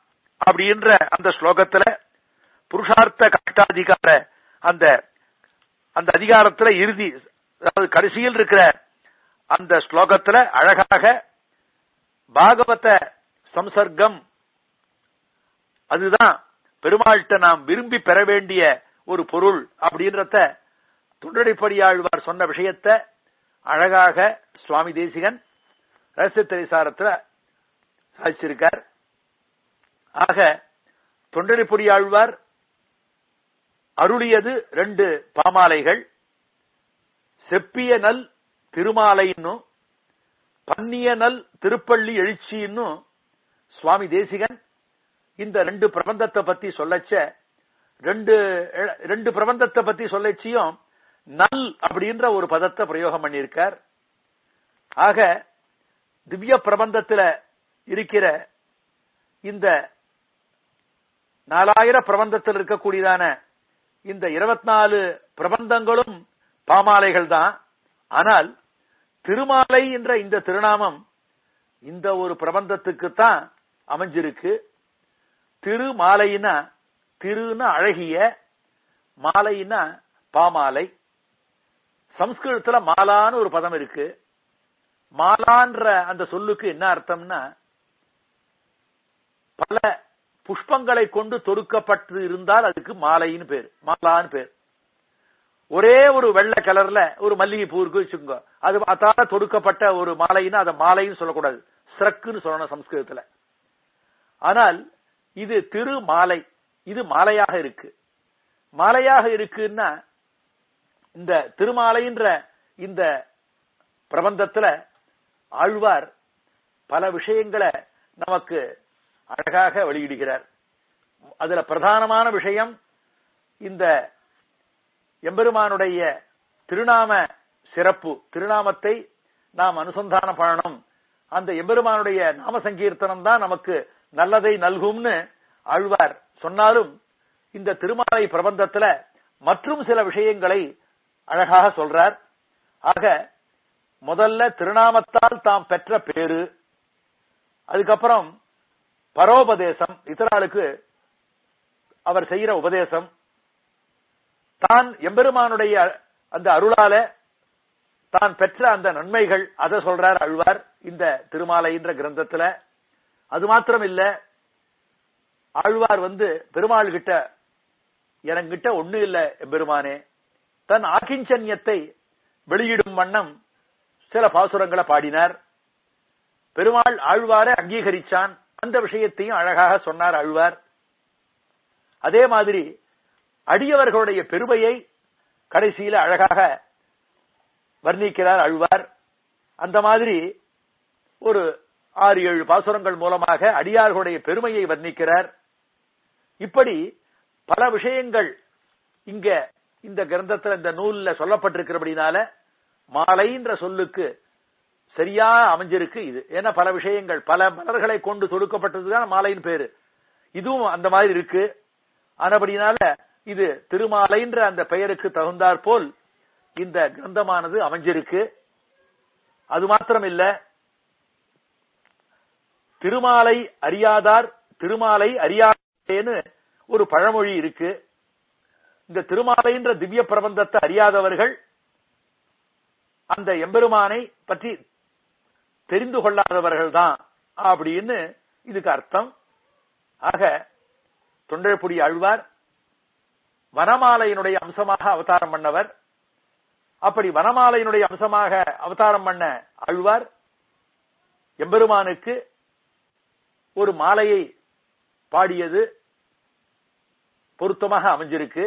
அப்படின்ற அந்த ஸ்லோகத்துல புருஷார்த்த கஷ்டாதிகார அந்த அந்த அதிகாரத்துல இறுதி அதாவது கடைசியில் இருக்கிற அந்த ஸ்லோகத்துல அழகாக பாகவத சம்சர்க்கம் அதுதான் பெருமாள்கிட்ட நாம் விரும்பி பெற வேண்டிய ஒரு பொருள் அப்படின்றத துண்டடிப்படியாழ்வார் சொன்ன விஷயத்த அழகாக சுவாமி தேசிகன் ரகசிய திரைசாரத்துல சாதிச்சிருக்கார் ஆக தொண்டடிப்பொடியாழ்வார் அருளியது ரெண்டு பாமாலைகள் செப்பிய நல் திருமாலைன்னும் பன்னிய நல் திருப்பள்ளி எழுச்சின்னும் சுவாமி தேசிகன் இந்த ரெண்டு பிரபந்தத்தை பத்தி சொல்லச்ச ரெண்டு ரெண்டு பிரபந்தத்தை பத்தி சொல்லச்சியும் நல் அப்படின்ற ஒரு பதத்தை பிரயோகம் பண்ணியிருக்கார் ஆக திவ்ய பிரபந்தத்துல இருக்கிற இந்த நாலாயிரம் பிரபந்தத்தில் இருக்கக்கூடியதான இந்த இருபத்தி நாலு பிரபந்தங்களும் பாமாலைகள் தான் ஆனால் திருமாலை என்ற இந்த திருநாமம் இந்த ஒரு பிரபந்தத்துக்கு தான் அமைஞ்சிருக்கு திருமாலைனா திருன்னா அழகிய மாலைன்னா பாமாலை சம்ஸ்கிருதத்துல மாலான்னு ஒரு பதம் இருக்கு மாலான்ற அந்த சொல்லுக்கு என்ன அர்த்தம்னா பல புஷ்பங்களை கொண்டு தொடுக்கப்பட்டு இருந்தால் அதுக்கு மாலைன்னு பேர் மாலான்னு பேர் ஒரே ஒரு வெள்ளை கலர்ல ஒரு மல்லிகை பூ இருக்கு வச்சுக்கோங்க அது அதால தொடுக்கப்பட்ட ஒரு மாலைன்னா அதை மாலைன்னு சொல்லக்கூடாது சிறக்குன்னு சொல்லணும் சம்ஸ்கிருதத்துல ஆனால் இது திரு மாலை இது மாலையாக இருக்கு மாலையாக இருக்குன்னா இந்த திருமாலைன்ற இந்த பிரபந்தத்துல ஆழ்வார் பல விஷயங்களை நமக்கு அழகாக வெளியிடுகிறார் அதுல பிரதானமான விஷயம் இந்த எம்பெருமானுடைய திருநாம சிறப்பு திருநாமத்தை நாம் அனுசந்தானம் பண்ணணும் அந்த எம்பெருமானுடைய நாம சங்கீர்த்தனம் தான் நமக்கு நல்லதை நல்கும்னு ஆழ்வார் சொன்னாலும் இந்த திருமாலை பிரபந்தத்துல மற்றும் சில விஷயங்களை அழகாக சொல்றார் ஆக முதல்ல திருநாமத்தால் தாம் பெற்ற பேரு அதுக்கப்புறம் பரோபதேசம் இத்தராளுக்கு அவர் செய்யற உபதேசம் தான் எம்பெருமானுடைய அந்த அருளால தான் பெற்ற அந்த நன்மைகள் அதை சொல்றார் அழ்வார் இந்த திருமாலைன்ற கிரந்தத்துல அது மாத்திரம் இல்ல ஆழ்வார் வந்து பெருமாள் கிட்ட எனங்கிட்ட ஒண்ணு இல்ல எம்பெருமானே தன் ஆக்கிஞ்சன்யத்தை வெளியிடும் வண்ணம் சில பாசுரங்களை பாடினார் பெருமாள் ஆழ்வாரை அங்கீகரிச்சான் அந்த விஷயத்தையும் அழகாக சொன்னார் ஆழ்வார் அதே மாதிரி அடியவர்களுடைய பெருமையை கடைசியில அழகாக வர்ணிக்கிறார் அழ்வார் அந்த மாதிரி ஒரு ஆறு ஏழு பாசுரங்கள் மூலமாக அடியார்களுடைய பெருமையை வர்ணிக்கிறார் இப்படி பல விஷயங்கள் இங்க இந்த கிரந்தத்துல இந்த நூல்ல சொல்லப்பட்டிருக்கிறபடினால மாலைன்ற சொல்லுக்கு சரியா அமைஞ்சிருக்கு இது ஏன்னா பல விஷயங்கள் பல மலர்களை கொண்டு தொடுக்கப்பட்டதுதான் மாலையின் பேரு இதுவும் அந்த மாதிரி இருக்கு ஆனபடினால இது திருமாலைன்ற அந்த பெயருக்கு தகுந்தாற் போல் இந்த கிரந்தமானது அமைஞ்சிருக்கு அது மாத்திரம் இல்ல திருமாலை அறியாதார் திருமாலை அறியாதேன்னு ஒரு பழமொழி இருக்கு இந்த திருமாலைன்ற திவ்ய பிரபந்தத்தை அறியாதவர்கள் அந்த எம்பெருமானை பற்றி தெரிந்து கொள்ளாதவர்கள் தான் அப்படின்னு இதுக்கு அர்த்தம் ஆக தொண்டழ்புடி ஆழ்வார் வனமாலையினுடைய அம்சமாக அவதாரம் பண்ணவர் அப்படி வனமாலையினுடைய அம்சமாக அவதாரம் பண்ண ஆழ்வார் எம்பெருமானுக்கு ஒரு மாலையை பாடியது பொருத்தமாக அமைஞ்சிருக்கு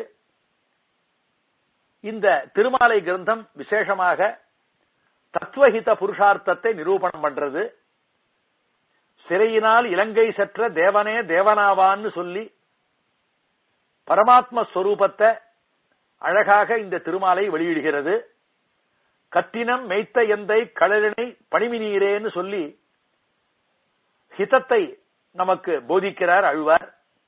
இந்த திருமாலை கிரந்தம் விசேஷமாக தத்துவஹித புருஷார்த்தத்தை நிரூபணம் பண்றது சிறையினால் இலங்கை சற்ற தேவனே தேவனாவான்னு சொல்லி பரமாத்ம ஸ்வரூபத்தை அழகாக இந்த திருமாலை வெளியிடுகிறது கத்தினம் மெய்த்த எந்தை கடலினை பணிமினீரேன்னு சொல்லி ஹிதத்தை நமக்கு போதிக்கிறார் அழ்வார்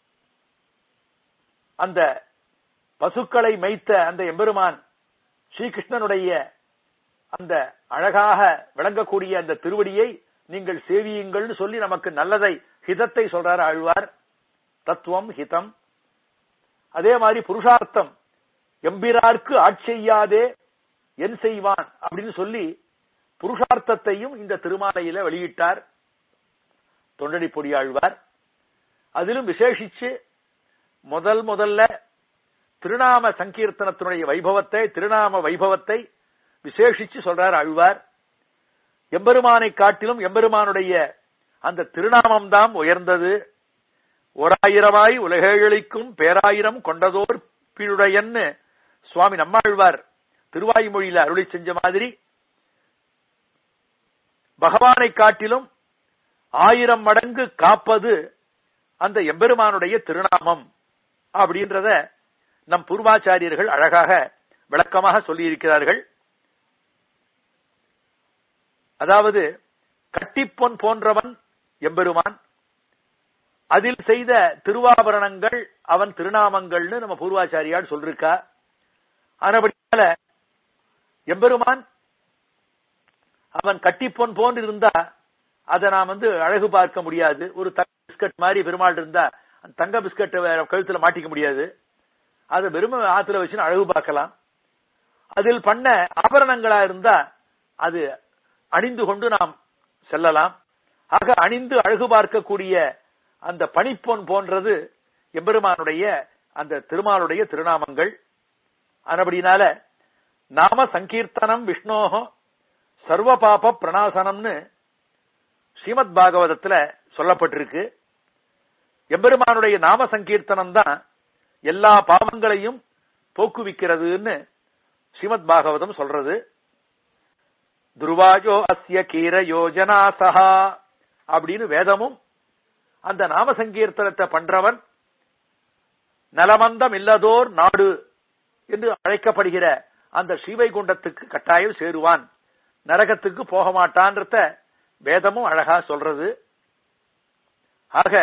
அந்த பசுக்களை மைத்த அந்த எம்பெருமான் ஸ்ரீகிருஷ்ணனுடைய அந்த அழகாக விளங்கக்கூடிய அந்த திருவடியை நீங்கள் சேவியுங்கள்னு சொல்லி நமக்கு நல்லதை ஹிதத்தை சொல்றார் ஆழ்வார் தத்துவம் ஹிதம் அதே மாதிரி புருஷார்த்தம் எம்பிரார்க்கு ஆட்செய்யாதே என் செய்வான் அப்படின்னு சொல்லி புருஷார்த்தத்தையும் இந்த திருமாலையில வெளியிட்டார் தொண்டடி பொடியாழ்வார் அதிலும் விசேஷிச்சு முதல் முதல்ல திருநாம சங்கீர்த்தனத்தினுடைய வைபவத்தை திருநாம வைபவத்தை விசேஷிச்சு சொல்றார் ஆழ்வார் எம்பெருமானை காட்டிலும் எம்பெருமானுடைய அந்த திருநாமம் தான் உயர்ந்தது ஓராயிரமாய் உலகேழளிக்கும் பேராயிரம் கொண்டதோர் பிழுடையன்னு சுவாமி நம்மாழ்வார் திருவாய்மொழியில அருளி செஞ்ச மாதிரி பகவானை காட்டிலும் ஆயிரம் மடங்கு காப்பது அந்த எம்பெருமானுடைய திருநாமம் அப்படின்றத நம் பூர்வாச்சாரியர்கள் அழகாக விளக்கமாக சொல்லியிருக்கிறார்கள் அதாவது கட்டிப்பொன் போன்றவன் எம்பெருமான் அதில் செய்த திருவாபரணங்கள் அவன் திருநாமங்கள்னு நம்ம பூர்வாச்சாரியால் சொல்லிருக்கா ஆனபடியால எம்பெருமான் அவன் கட்டிப்பொன் போன்று இருந்தா அதை நாம் வந்து அழகு பார்க்க முடியாது ஒரு தங்க பிஸ்கட் மாதிரி பெருமாள் இருந்தா அந்த தங்க பிஸ்கட்டை கழுத்துல மாட்டிக்க முடியாது அதை வெறும் ஆத்துல வச்சு அழகு பார்க்கலாம் அதில் பண்ண ஆபரணங்களா இருந்தா அது அணிந்து கொண்டு நாம் செல்லலாம் ஆக அணிந்து அழகு பார்க்கக்கூடிய அந்த பனிப்பொன் போன்றது எம்பெருமானுடைய அந்த திருமாலுடைய திருநாமங்கள் ஆனபடினால நாம சங்கீர்த்தனம் விஷ்ணோகம் சர்வ பாப பிரணாசனம்னு ஸ்ரீமத் பாகவதத்துல சொல்லப்பட்டிருக்கு எம்பெருமானுடைய நாம சங்கீர்த்தனம் தான் எல்லா பாவங்களையும் போக்குவிக்கிறதுன்னு ஸ்ரீமத் பாகவதம் சொல்றது துருவாஜோ அஸ்ய கீர யோஜனா சஹா அப்படின்னு வேதமும் அந்த நாம சங்கீர்த்தனத்தை பண்றவன் நலமந்தம் இல்லதோர் நாடு என்று அழைக்கப்படுகிற அந்த ஸ்ரீவைகுண்டத்துக்கு கட்டாயம் சேருவான் நரகத்துக்கு போக மாட்டான்றத வேதமும் அழகா சொல்றது ஆக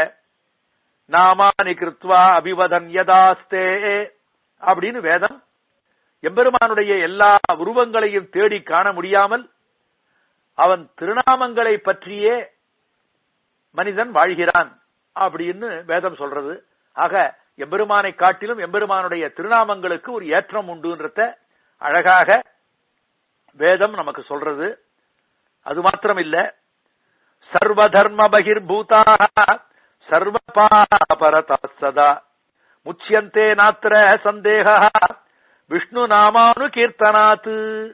நாமானி கிருத்வா அபிவதன் யதாஸ்தே அப்படின்னு வேதம் எம்பெருமானுடைய எல்லா உருவங்களையும் தேடி காண முடியாமல் அவன் திருநாமங்களை பற்றியே மனிதன் வாழ்கிறான் அப்படின்னு வேதம் சொல்றது ஆக எம்பெருமானை காட்டிலும் எம்பெருமானுடைய திருநாமங்களுக்கு ஒரு ஏற்றம் உண்டுன்றத அழகாக வேதம் நமக்கு சொல்றது அது மாத்திரம் இல்ல சர்வ தர்ம பகிர்பூதாக சர்வ பாபரதா சதா முச்சியந்தே நாத்திர சந்தேக விஷ்ணு நாமானு கீர்த்தனாத்து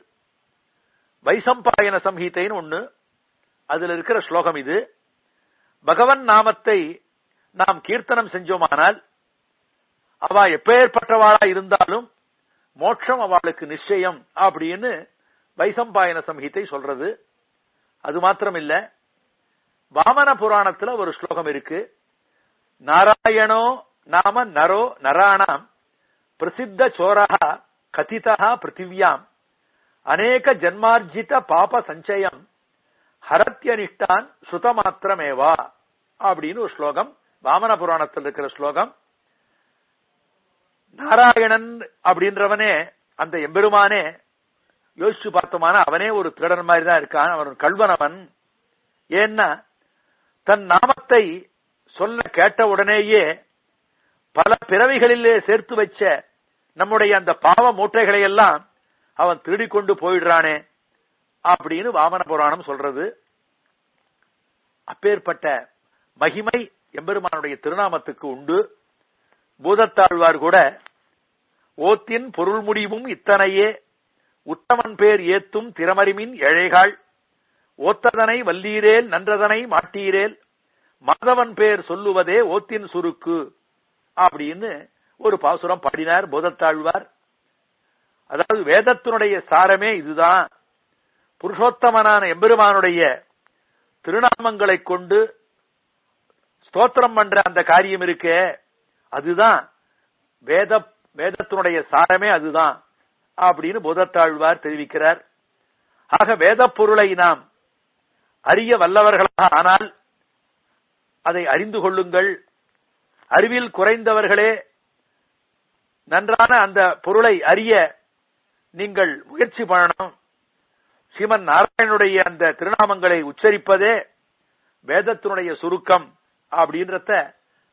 வைசம்பாயன சம்ஹீதைன்னு ஒண்ணு அதுல இருக்கிற ஸ்லோகம் இது பகவன் நாமத்தை நாம் கீர்த்தனம் செஞ்சோமானால் அவ எப்பேற்பட்டவாளா இருந்தாலும் மோட்சம் அவளுக்கு நிச்சயம் அப்படின்னு வைசம்பாயன சம்ஹிதை சொல்றது அது மாத்திரம் இல்ல வாமன புராணத்துல ஒரு ஸ்லோகம் இருக்கு நாராயணோ நாம நரோ நராணாம் பிரசித்த சோரா கதிதா பிருத்திவியாம் அநேக ஜன்மார்ஜித பாப சஞ்சயம் ஹரத்யனிஷ்டான் சுதமாத்திரமேவா அப்படின்னு ஒரு ஸ்லோகம் வாமன புராணத்தில் இருக்கிற ஸ்லோகம் நாராயணன் அப்படின்றவனே அந்த எம்பெருமானே யோசிச்சு பார்த்தோமான அவனே ஒரு திருடன் மாதிரி தான் இருக்கான் அவன் கல்வனவன் ஏன்னா தன் நாமத்தை சொல்ல கேட்ட உடனேயே பல பிறவிகளிலே சேர்த்து வச்ச நம்முடைய அந்த பாவ மூட்டைகளை எல்லாம் அவன் திருடிக்கொண்டு போயிடுறானே அப்படின்னு வாமன புராணம் சொல்றது அப்பேற்பட்ட மகிமை எம்பெருமானுடைய திருநாமத்துக்கு உண்டு பூதத்தாழ்வார் கூட ஓத்தின் பொருள் முடிவும் இத்தனையே உத்தமன் பேர் ஏத்தும் திறமறிமின் எழைகாள் ஓத்ததனை வல்லீரேல் நன்றதனை மாட்டீரேல் மாதவன் பேர் சொல்லுவதே ஓத்தின் சுருக்கு அப்படின்னு ஒரு பாசுரம் பாடினார் போதத்தாழ்வார் அதாவது வேதத்தினுடைய சாரமே இதுதான் புருஷோத்தமனான எம்பெருமானுடைய திருநாமங்களை கொண்டு ஸ்தோத்திரம் பண்ற அந்த காரியம் இருக்கே அதுதான் வேத வேதத்தினுடைய சாரமே அதுதான் அப்படின்னு போதத்தாழ்வார் தெரிவிக்கிறார் ஆக வேத பொருளை நாம் அறிய வல்லவர்களாக ஆனால் அதை அறிந்து கொள்ளுங்கள் அறிவில் குறைந்தவர்களே நன்றான அந்த பொருளை அறிய நீங்கள் முயற்சி பண்ணணும் ஸ்ரீமன் நாராயணனுடைய அந்த திருநாமங்களை உச்சரிப்பதே வேதத்தினுடைய சுருக்கம் அப்படின்றத போத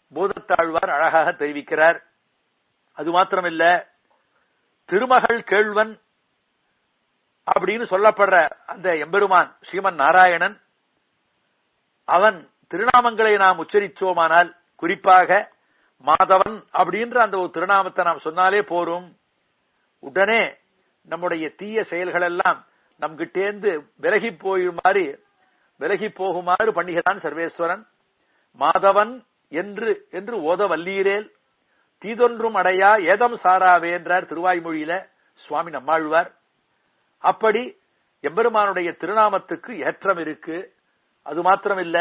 கூறத்தாழ்வார் அழகாக தெரிவிக்கிறார் அது மாத்திரமில்ல திருமகள் கேள்வன் அப்படின்னு சொல்லப்படுற அந்த எம்பெருமான் ஸ்ரீமன் நாராயணன் அவன் திருநாமங்களை நாம் உச்சரித்தோமானால் குறிப்பாக மாதவன் அப்படின்ற அந்த ஒரு திருநாமத்தை நாம் சொன்னாலே போரும் உடனே நம்முடைய தீய செயல்கள் எல்லாம் நம்கிட்டேந்து விலகி போயுமாறு விலகி போகுமாறு பண்ணுகிறான் சர்வேஸ்வரன் மாதவன் என்று என்று ஓத வல்லீரேல் தீதொன்றும் அடையா ஏதம் சாராவே என்றார் திருவாய்மொழியில சுவாமி நம்மாழ்வார் அப்படி எம்பெருமானுடைய திருநாமத்துக்கு ஏற்றம் இருக்கு அது மாத்திரமில்ல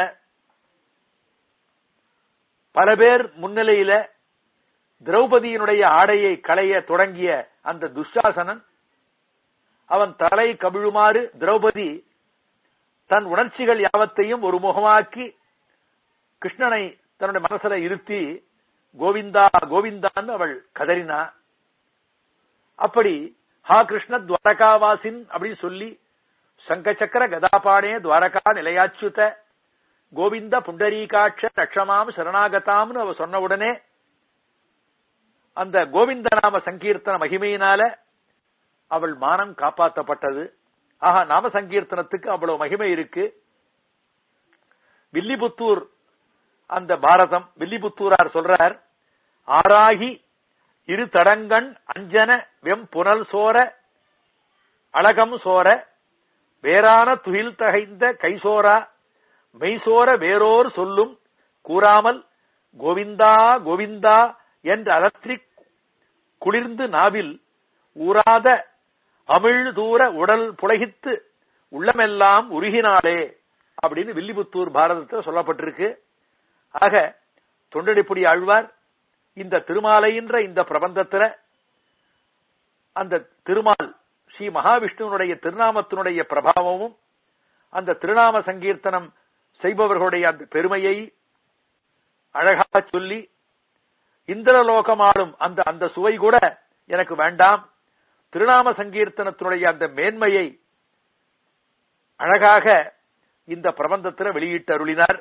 பல பேர் முன்னிலையில திரௌபதியினுடைய ஆடையை களைய தொடங்கிய அந்த துஷாசனன் அவன் தலை கவிழுமாறு திரௌபதி தன் உணர்ச்சிகள் யாவத்தையும் ஒரு முகமாக்கி கிருஷ்ணனை தன்னுடைய மனசுல இருத்தி கோவிந்தா கோவிந்தான்னு அவள் கதறினா அப்படி ஹா கிருஷ்ண துவாரகாவாசின் அப்படின்னு சொல்லி சங்கச்சக்கர கதாபாடே துவாரகா நிலையாச்சுத கோவிந்த புண்டரீகாட்ச ரக்ஷமாம் சரணாகதாம்னு அவ சொன்ன உடனே அந்த கோவிந்த நாம சங்கீர்த்தன மகிமையினால அவள் மானம் காப்பாற்றப்பட்டது ஆஹா நாம சங்கீர்த்தனத்துக்கு அவ்வளவு மகிமை இருக்கு வில்லிபுத்தூர் அந்த பாரதம் வில்லிபுத்தூரார் சொல்றார் ஆராகி இரு தடங்கண் அஞ்சன வெம் புனல் சோர அழகம் சோர வேறான துயில் தகைந்த கைசோரா மெய்சோர வேறோர் சொல்லும் கூறாமல் கோவிந்தா கோவிந்தா என்று அலற்றி குளிர்ந்து நாவில் ஊராத அமிழ் தூர உடல் புலகித்து உள்ளமெல்லாம் உருகினாளே அப்படின்னு வில்லிபுத்தூர் பாரதத்தில் சொல்லப்பட்டிருக்கு ஆக தொண்டடிப்புடி ஆழ்வார் இந்த திருமாலைன்ற இந்த பிரபந்தத்துல அந்த திருமால் ஸ்ரீ மகாவிஷ்ணுவனுடைய திருநாமத்தினுடைய பிரபாவமும் அந்த திருநாம சங்கீர்த்தனம் செய்பவர்களுடைய அந்த பெருமையை அழகாக சொல்லி இந்திரலோகமாடும் அந்த அந்த சுவை கூட எனக்கு வேண்டாம் திருநாம சங்கீர்த்தனத்தினுடைய அந்த மேன்மையை அழகாக இந்த பிரபந்தத்தில் வெளியிட்டு அருளினார்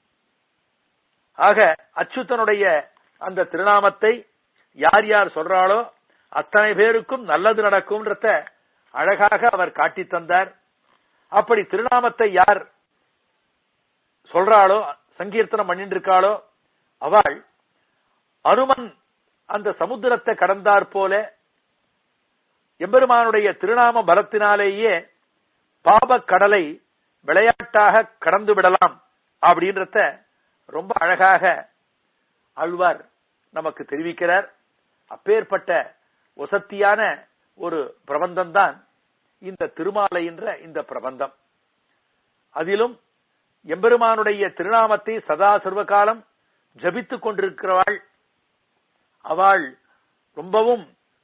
ஆக அச்சுத்தனுடைய அந்த திருநாமத்தை யார் யார் சொல்றாளோ அத்தனை பேருக்கும் நல்லது நடக்கும்ன்றத அழகாக அவர் காட்டி தந்தார் அப்படி திருநாமத்தை யார் சொல்றாளோ சங்கீர்த்தனம் பண்ணிட்டு இருக்காளோ அவள் அனுமன் அந்த சமுத்திரத்தை கடந்தார் போல எம்பெருமானுடைய திருநாம பலத்தினாலேயே பாபக் கடலை விளையாட்டாக கடந்து விடலாம் அப்படின்றத ரொம்ப அழகாக ஆழ்வார் நமக்கு தெரிவிக்கிறார் அப்பேற்பட்ட வசத்தியான ஒரு பிரபந்தம் தான் இந்த திருமாலை என்ற இந்த பிரபந்தம் அதிலும் எம்பெருமானுடைய திருநாமத்தை சதா சர்வகாலம் ஜபித்துக் கொண்டிருக்கிறவாள் அவள் ரொம்பவும்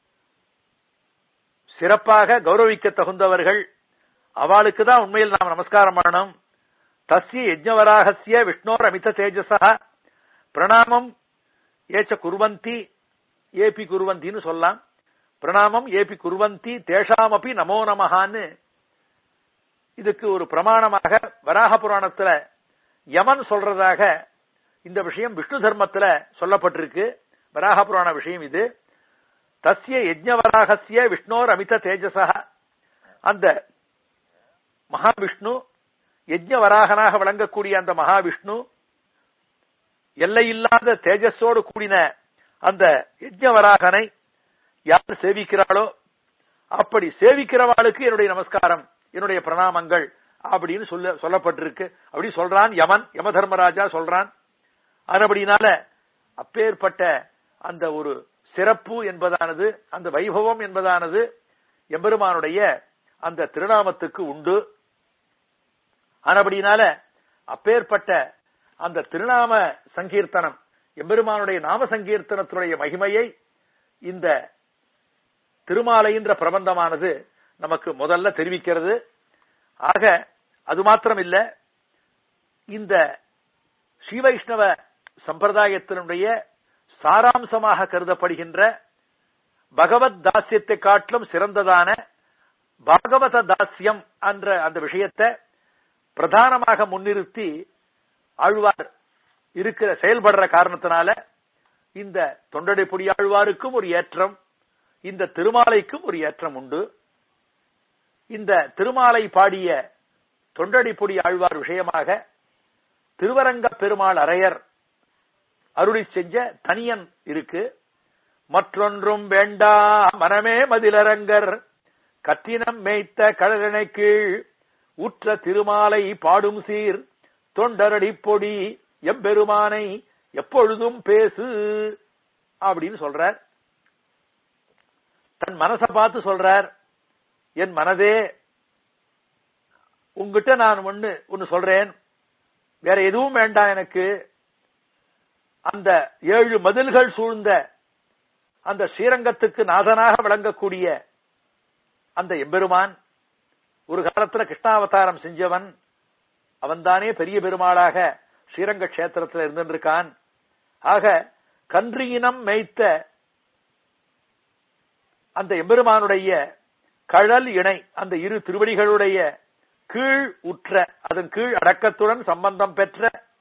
சிறப்பாக கௌரவிக்க தகுந்தவர்கள் அவளுக்கு தான் உண்மையில் நாம் நமஸ்காரம் பண்ணணும் தஸ்ய யஜ்ஞவராகசிய விஷ்ணோர் அமித தேஜசா பிரணாமம் ஏச்ச குருவந்தி ஏபி குருவந்தின்னு சொல்லலாம் பிரணாமம் ஏபி குருவந்தி தேஷாமபி நமோ நமஹான்னு இதுக்கு ஒரு பிரமாணமாக வராக புராணத்துல யமன் சொல்றதாக இந்த விஷயம் விஷ்ணு தர்மத்துல சொல்லப்பட்டிருக்கு வராக புராண விஷயம் இது தஸ்ய யஜ்ஞவராகசிய விஷ்ணோர் அமித தேஜசா அந்த மகாவிஷ்ணு யஜ்ஞவராகனாக விளங்கக்கூடிய அந்த மகாவிஷ்ணு எல்லையில்லாத தேஜஸோடு கூடின அந்த யஜ்ஞவராகனை யார் சேவிக்கிறாளோ அப்படி சேவிக்கிறவாளுக்கு என்னுடைய நமஸ்காரம் என்னுடைய பிரணாமங்கள் அப்படின்னு சொல்ல சொல்லப்பட்டிருக்கு அப்படி சொல்றான் யமன் யம தர்மராஜா சொல்றான் அதுபடினால அப்பேற்பட்ட அந்த ஒரு சிறப்பு என்பதானது அந்த வைபவம் என்பதானது எம்பெருமானுடைய அந்த திருநாமத்துக்கு உண்டு ஆனபடினால அப்பேற்பட்ட அந்த திருநாம சங்கீர்த்தனம் எம்பெருமானுடைய நாம சங்கீர்த்தனத்தினுடைய மகிமையை இந்த திருமாலைன்ற பிரபந்தமானது நமக்கு முதல்ல தெரிவிக்கிறது ஆக அது மாத்திரம் இல்ல இந்த ஸ்ரீவைஷ்ணவ சம்பிரதாயத்தினுடைய சாராம்சமாக கருதப்படுகின்ற பகவத் தாசியத்தை காட்டிலும் சிறந்ததான பாகவத தாசியம் என்ற அந்த விஷயத்தை பிரதானமாக முன்னிறுத்தி ஆழ்வார் இருக்கிற செயல்படுற காரணத்தினால இந்த தொண்டடை பொடியாழ்வாருக்கும் ஒரு ஏற்றம் இந்த திருமாலைக்கும் ஒரு ஏற்றம் உண்டு இந்த திருமாலை பாடிய தொண்டடி பொடி ஆழ்வார் விஷயமாக திருவரங்க பெருமாள் அரையர் அருளி செஞ்ச தனியன் இருக்கு மற்றொன்றும் வேண்டா மனமே மதிலரங்கர் கத்தினம் மேய்த்த கடலனை கீழ் உற்ற திருமாலை பாடும் சீர் தொண்டரடி பொடி எம்பெருமானை எப்பொழுதும் பேசு அப்படின்னு சொல்றார் தன் மனசை பார்த்து சொல்றார் என் மனதே உங்ககிட்ட நான் ஒண்ணு ஒன்னு சொல்றேன் வேற எதுவும் வேண்டாம் எனக்கு அந்த ஏழு மதில்கள் சூழ்ந்த அந்த ஸ்ரீரங்கத்துக்கு நாதனாக விளங்கக்கூடிய அந்த எம்பெருமான் ஒரு காலத்துல கிருஷ்ணாவதாரம் செஞ்சவன் அவன்தானே பெரிய பெருமாளாக ஸ்ரீரங்க கஷேத்திரத்தில் இருந்திருக்கான் ஆக கன்றியினம் மேய்த்த அந்த எம்பெருமானுடைய கழல் இணை அந்த இரு திருவடிகளுடைய கீழ் உற்ற அதன் கீழ் அடக்கத்துடன் சம்பந்தம் பெற்ற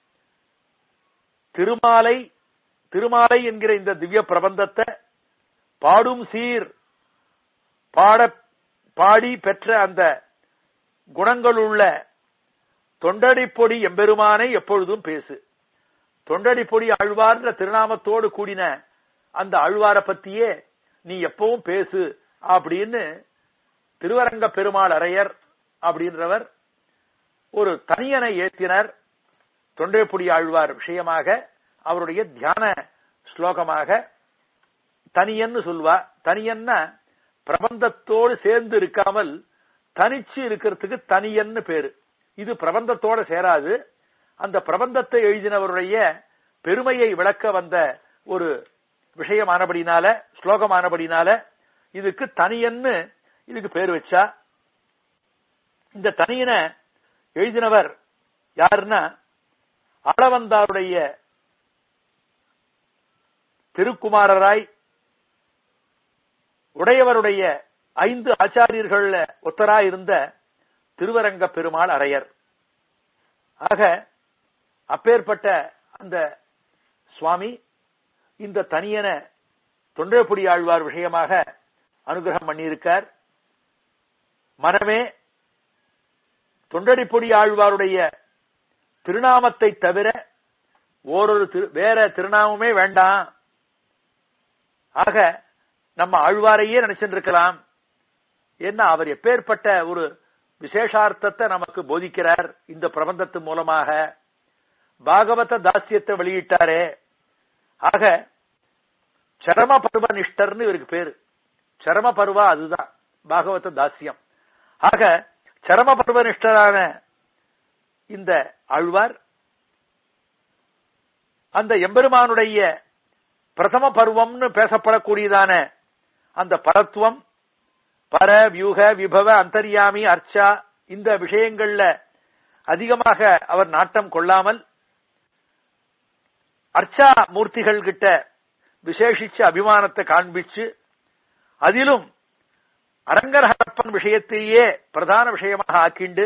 திருமாலை திருமாலை என்கிற இந்த திவ்ய பிரபந்தத்தை பாடும் சீர் பாட பாடி பெற்ற அந்த குணங்களுள்ள தொண்டடிப்பொடி எம்பெருமானை எப்பொழுதும் பேசு தொண்டடிப்பொடி ஆழ்வார்ன்ற திருநாமத்தோடு கூடின அந்த ஆழ்வார பத்தியே நீ எப்பவும் பேசு அப்படின்னு திருவரங்க பெருமாள் அரையர் அப்படின்றவர் ஒரு தனியனை ஏத்தினர் தொண்டைப்புடி ஆழ்வார் விஷயமாக அவருடைய தியான ஸ்லோகமாக தனியன்னு சொல்வா தனியன்னா பிரபந்தத்தோடு சேர்ந்து இருக்காமல் தனிச்சு இருக்கிறதுக்கு தனியன்னு பேரு இது பிரபந்தத்தோட சேராது அந்த பிரபந்தத்தை எழுதினவருடைய பெருமையை விளக்க வந்த ஒரு விஷயமானபடினால ஸ்லோகமானபடினால இதுக்கு தனியன்னு இதுக்கு பேர் வச்சா இந்த தனியனை எழுதினவர் யாருன்னா அளவந்தாருடைய திருக்குமாரராய் உடையவருடைய ஐந்து ஆச்சாரியர்கள் ஒத்தராய் இருந்த திருவரங்க பெருமாள் அரையர் ஆக அப்பேற்பட்ட அந்த சுவாமி இந்த தனியன தொண்டரப்புடி ஆழ்வார் விஷயமாக அனுகிரகம் பண்ணியிருக்கார் மனமே தொண்டடிப்பொடி ஆழ்வாருடைய திருநாமத்தை தவிர ஓரொரு வேற திருநாமமே வேண்டாம் ஆக நம்ம ஆழ்வாரையே நினைச்சுட்டு இருக்கலாம் ஏன்னா அவர் எப்பேற்பட்ட ஒரு விசேஷார்த்தத்தை நமக்கு போதிக்கிறார் இந்த பிரபந்தத்து மூலமாக பாகவத தாசியத்தை வெளியிட்டாரே ஆக சரம பருவ நிஷ்டர்னு இவருக்கு பேரு சரம பருவா அதுதான் பாகவத தாசியம் ஆக சரம பருவ நிஷ்டரான இந்த ஆழ்வார் அந்த எம்பெருமானுடைய பிரதம பருவம்னு பேசப்படக்கூடியதான அந்த பரத்துவம் பர வியூக விபவ அந்தர்யாமி அர்ச்சா இந்த விஷயங்கள்ல அதிகமாக அவர் நாட்டம் கொள்ளாமல் அர்ச்சா மூர்த்திகள் கிட்ட விசேஷிச்சு அபிமானத்தை காண்பிச்சு அதிலும் அரங்கரகப்பன் விஷயத்தையே பிரதான விஷயமாக ஆக்கிண்டு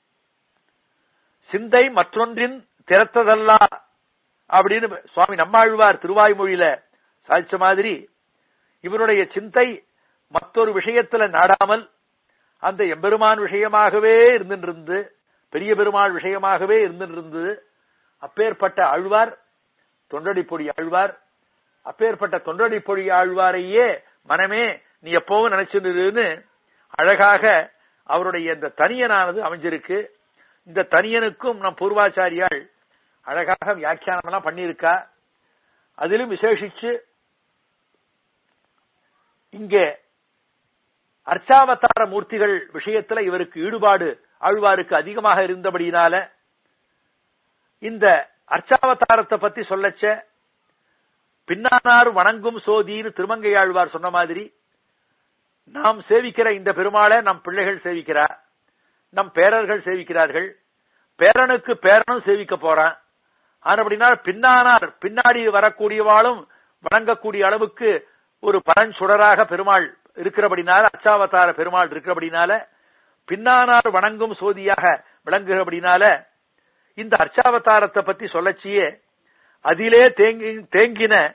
சிந்தை மற்றொன்றின் திறத்ததல்லா அப்படின்னு சுவாமி நம்மாழ்வார் திருவாய்மொழியில சாதிச்ச மாதிரி இவருடைய சிந்தை மற்றொரு விஷயத்துல நாடாமல் அந்த எம்பெருமான் விஷயமாகவே இருந்திருந்து பெரிய பெருமாள் விஷயமாகவே இருந்திருந்து அப்பேற்பட்ட ஆழ்வார் தொண்டடிப்பொடி ஆழ்வார் அப்பேற்பட்ட தொண்டடிப்பொடி ஆழ்வாரையே மனமே நீ எப்பவும் நினைச்சிருன்னு அழகாக அவருடைய இந்த தனியனானது அமைஞ்சிருக்கு இந்த தனியனுக்கும் நம் பூர்வாச்சாரியால் அழகாக வியாக்கியானம் எல்லாம் பண்ணியிருக்கா அதிலும் விசேஷிச்சு இங்கே அர்ச்சாவதார மூர்த்திகள் விஷயத்துல இவருக்கு ஈடுபாடு ஆழ்வாருக்கு அதிகமாக இருந்தபடியினால இந்த அர்ச்சாவதாரத்தை பத்தி சொல்லச்ச பின்னானார் வணங்கும் சோதின்னு திருமங்கை ஆழ்வார் சொன்ன மாதிரி நாம் சேவிக்கிற இந்த பெருமாளை நம் பிள்ளைகள் சேவிக்கிறா நம் பேரர்கள் சேவிக்கிறார்கள் பேரனுக்கு பேரனும் சேவிக்க போறான் ஆனப்படினால் பின்னானார் பின்னாடி வரக்கூடியவாளும் வணங்கக்கூடிய அளவுக்கு ஒரு பரஞ்சுடராக பெருமாள் இருக்கிறபடினால அச்சாவதார பெருமாள் இருக்கிறபடினால பின்னானார் வணங்கும் சோதியாக விளங்குகிறபடினால இந்த அர்ச்சாவதாரத்தை பத்தி சொல்லச்சியே அதிலே தேங்கி தேங்கின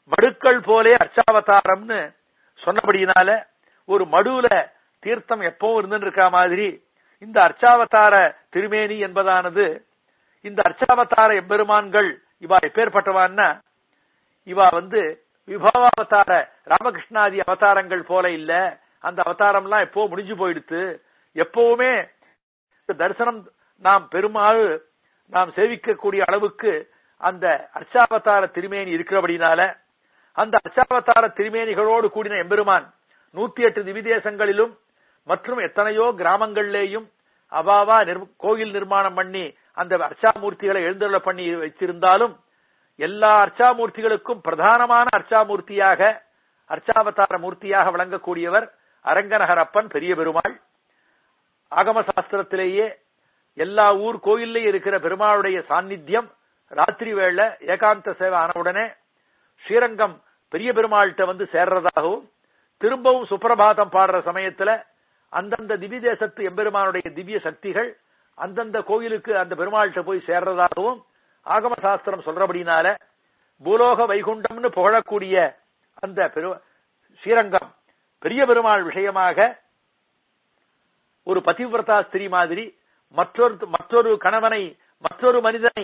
மடுக்கள் போலே அர்ச்சாவதாரம்னு சொன்னபடியினால ஒரு மடுவுல தீர்த்தம் எப்பவும் இருந்துட்டு இருக்கா மாதிரி இந்த அர்ச்சாவதார திருமேனி என்பதானது இந்த அர்ச்சாவதார எம்பெருமான்கள் இவா எப்பேற்பட்டவான்னா இவா வந்து விபவாவதார ராமகிருஷ்ணாதி அவதாரங்கள் போல இல்ல அந்த அவதாரம்லாம் எப்போ முடிஞ்சு போயிடுத்து எப்பவுமே தரிசனம் நாம் பெருமாள் நாம் சேவிக்கக்கூடிய அளவுக்கு அந்த அர்ச்சாவதார திருமேனி இருக்கிறபடினால அந்த அர்ச்சாவதார திருமேனிகளோடு கூடின எம்பெருமான் நூத்தி எட்டு திவிதேசங்களிலும் மற்றும் எத்தனையோ கிராமங்களிலேயும் அவாவா கோயில் நிர்மாணம் பண்ணி அந்த அர்ச்சாமூர்த்திகளை எழுந்தருள பண்ணி வச்சிருந்தாலும் எல்லா அர்ச்சாமூர்த்திகளுக்கும் பிரதானமான அர்ச்சாமூர்த்தியாக அர்ச்சாவதார மூர்த்தியாக விளங்கக்கூடியவர் அரங்கநகரப்பன் பெரிய பெருமாள் ஆகம சாஸ்திரத்திலேயே எல்லா ஊர் கோயில்லையும் இருக்கிற பெருமாளுடைய சாநித்தியம் ராத்திரி வேளை ஏகாந்த சேவை ஆனவுடனே ஸ்ரீரங்கம் பெரிய பெருமாள்கிட்ட வந்து சேர்றதாகவும் திரும்பவும் சுப்பிரபாதம் பாடுற சமயத்துல அந்தந்த திவ்ய தேசத்து எம்பெருமானுடைய திவ்ய சக்திகள் அந்தந்த கோயிலுக்கு அந்த பெருமாள்கிட்ட போய் சேர்றதாகவும் ஆகம சாஸ்திரம் சொல்றபடினால பூலோக வைகுண்டம்னு புகழக்கூடிய அந்த பெரு ஸ்ரீரங்கம் பெரிய பெருமாள் விஷயமாக ஒரு பதிவிரதா ஸ்திரீ மாதிரி மற்றொரு மற்றொரு கணவனை மற்றொரு மனிதனை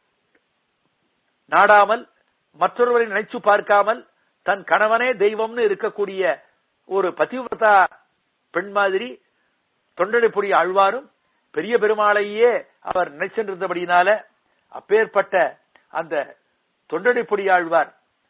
நாடாமல் மற்றொருவரை நினைச்சு பார்க்காமல் தன் கணவனே தெய்வம்னு இருக்கக்கூடிய ஒரு பதிவிரதா பெண் மாதிரி தொண்டடைப்புடி ஆழ்வாரும் பெரிய பெருமாளையே அவர் நினைச்சென்றிருந்தபடியினால அப்பேற்பட்ட அந்த தொண்டடைப்புடி ஆழ்வார்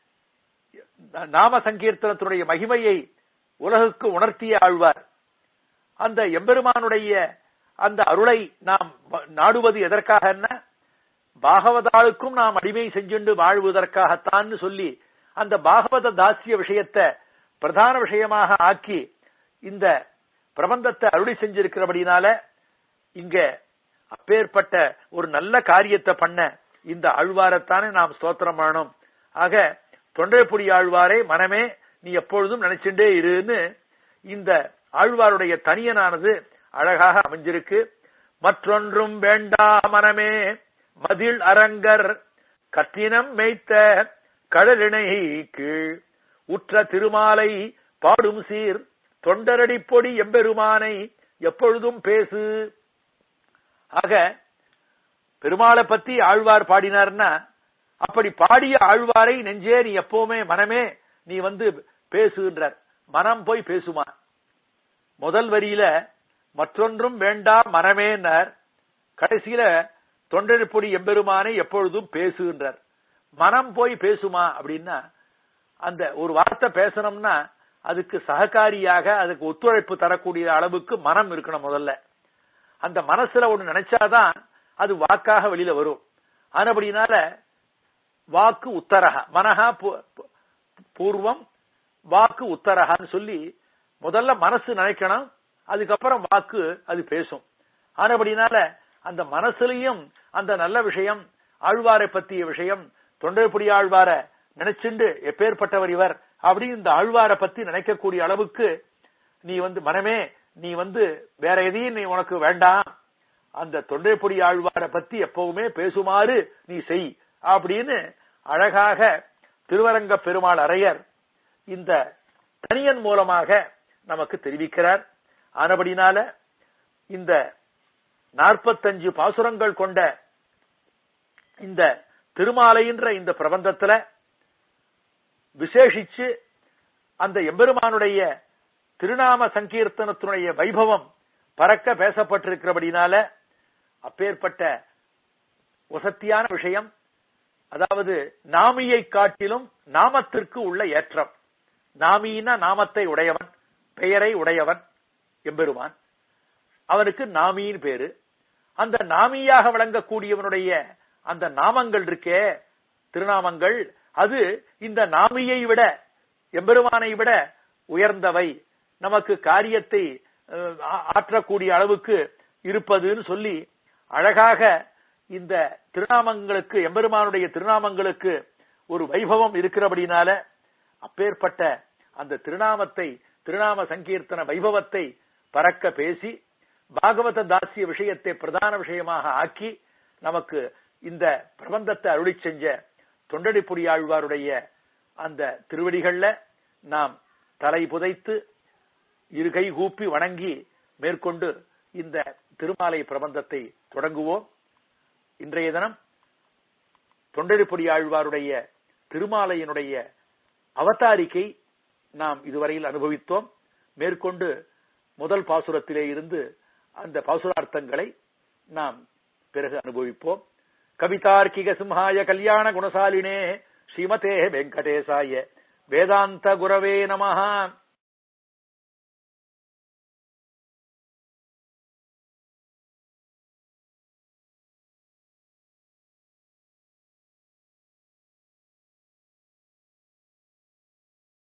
நாம சங்கீர்த்தனத்தினுடைய மகிமையை உலகுக்கு உணர்த்திய ஆழ்வார் அந்த எம்பெருமானுடைய அந்த அருளை நாம் நாடுவது எதற்காக என்ன பாகவதாளுக்கும் நாம் அடிமை செஞ்சுண்டு வாழ்வதற்காகத்தான் சொல்லி அந்த பாகவத தாசிய விஷயத்தை பிரதான விஷயமாக ஆக்கி இந்த பிரபந்தத்தை அருளி செஞ்சிருக்கிறபடினால இங்க அப்பேற்பட்ட ஒரு நல்ல காரியத்தை பண்ண இந்த ஆழ்வாரத்தானே நாம் ஸ்தோத்திரம் பண்ணணும் ஆக தொண்டைப்புடி ஆழ்வாரை மனமே நீ எப்பொழுதும் நினைச்சுட்டே இருன்னு இந்த ஆழ்வாருடைய தனியனானது அழகாக அமைஞ்சிருக்கு மற்றொன்றும் வேண்டா மனமே மதில் அரங்கர் கத்தினம் மேய்த்த கடலிணை கீழ் உற்ற திருமாலை பாடும் சீர் தொண்டரடி பொடி எம்பெருமானை எப்பொழுதும் பேசு ஆக பெருமாளை பத்தி ஆழ்வார் பாடினார்னா அப்படி பாடிய ஆழ்வாரை நெஞ்சே நீ எப்பவுமே மனமே நீ வந்து பேசுகின்றார் மனம் போய் பேசுமா முதல் வரியில மற்றொன்றும் வேண்டா மனமேன்னார் கடைசியில தொண்டெடுப்பொடி எம்பெருமானை எப்பொழுதும் பேசுகின்றார் மனம் போய் பேசுமா அப்படின்னா அந்த ஒரு வார்த்தை பேசணும்னா அதுக்கு சககாரியாக அதுக்கு ஒத்துழைப்பு தரக்கூடிய அளவுக்கு மனம் இருக்கணும் முதல்ல அந்த மனசுல ஒண்ணு நினைச்சாதான் அது வாக்காக வெளியில வரும் ஆனபடினால வாக்கு உத்தரக மனஹா பூர்வம் வாக்கு உத்தரகான்னு சொல்லி முதல்ல மனசு நினைக்கணும் அதுக்கப்புறம் வாக்கு அது பேசும் ஆனபடினால அந்த மனசுலயும் அந்த நல்ல விஷயம் ஆழ்வாரை பற்றிய விஷயம் தொண்டைப்புடி ஆழ்வார நினைச்சுண்டு எப்பேற்பட்டவர் இவர் அப்படின்னு இந்த ஆழ்வாரை பத்தி நினைக்கக்கூடிய அளவுக்கு நீ வந்து மனமே நீ வந்து வேற எதையும் நீ உனக்கு வேண்டாம் அந்த தொண்டைப்பொடி ஆழ்வாரை பத்தி எப்பவுமே பேசுமாறு நீ செய் அப்படின்னு அழகாக திருவரங்க பெருமாள் அரையர் இந்த தனியன் மூலமாக நமக்கு தெரிவிக்கிறார் ஆனபடினால இந்த நாற்பத்தஞ்சு பாசுரங்கள் கொண்ட இந்த திருமாலைன்ற இந்த பிரபந்தத்துல விசேஷிச்சு அந்த எம்பெருமானுடைய திருநாம சங்கீர்த்தனத்தினுடைய வைபவம் பறக்க பேசப்பட்டிருக்கிறபடினால அப்பேற்பட்ட வசத்தியான விஷயம் அதாவது நாமியை காட்டிலும் நாமத்திற்கு உள்ள ஏற்றம் நாமின்னா நாமத்தை உடையவன் பெயரை உடையவன் எம்பெருமான் அவனுக்கு நாமின்னு பேரு அந்த நாமியாக விளங்கக்கூடியவனுடைய அந்த நாமங்கள் இருக்கே திருநாமங்கள் அது இந்த நாமியை விட எம்பெருமானை விட உயர்ந்தவை நமக்கு காரியத்தை ஆற்றக்கூடிய அளவுக்கு இருப்பதுன்னு சொல்லி அழகாக இந்த திருநாமங்களுக்கு எம்பெருமானுடைய திருநாமங்களுக்கு ஒரு வைபவம் இருக்கிறபடினால அப்பேற்பட்ட அந்த திருநாமத்தை திருநாம சங்கீர்த்தன வைபவத்தை பறக்க பேசி பாகவத தாசிய விஷயத்தை பிரதான விஷயமாக ஆக்கி நமக்கு இந்த பிரபந்தத்தை அருளி செஞ்ச தொண்டடிப்புடி ஆழ்வாருடைய அந்த திருவடிகள்ல நாம் தலை புதைத்து இருகை கூப்பி வணங்கி மேற்கொண்டு இந்த திருமாலை பிரபந்தத்தை தொடங்குவோம் இன்றைய தினம் தொண்டரிப்பொடி ஆழ்வாருடைய திருமாலையினுடைய அவதாரிக்கை நாம் இதுவரையில் அனுபவித்தோம் மேற்கொண்டு முதல் பாசுரத்திலே இருந்து அந்த பாசுரார்த்தங்களை நாம் பிறகு அனுபவிப்போம் கவிதார்க்கிக சிம்ஹாய கல்யாண குணசாலினே ஸ்ரீமதே வெங்கடேசாய வேதாந்த குரவே நமஹா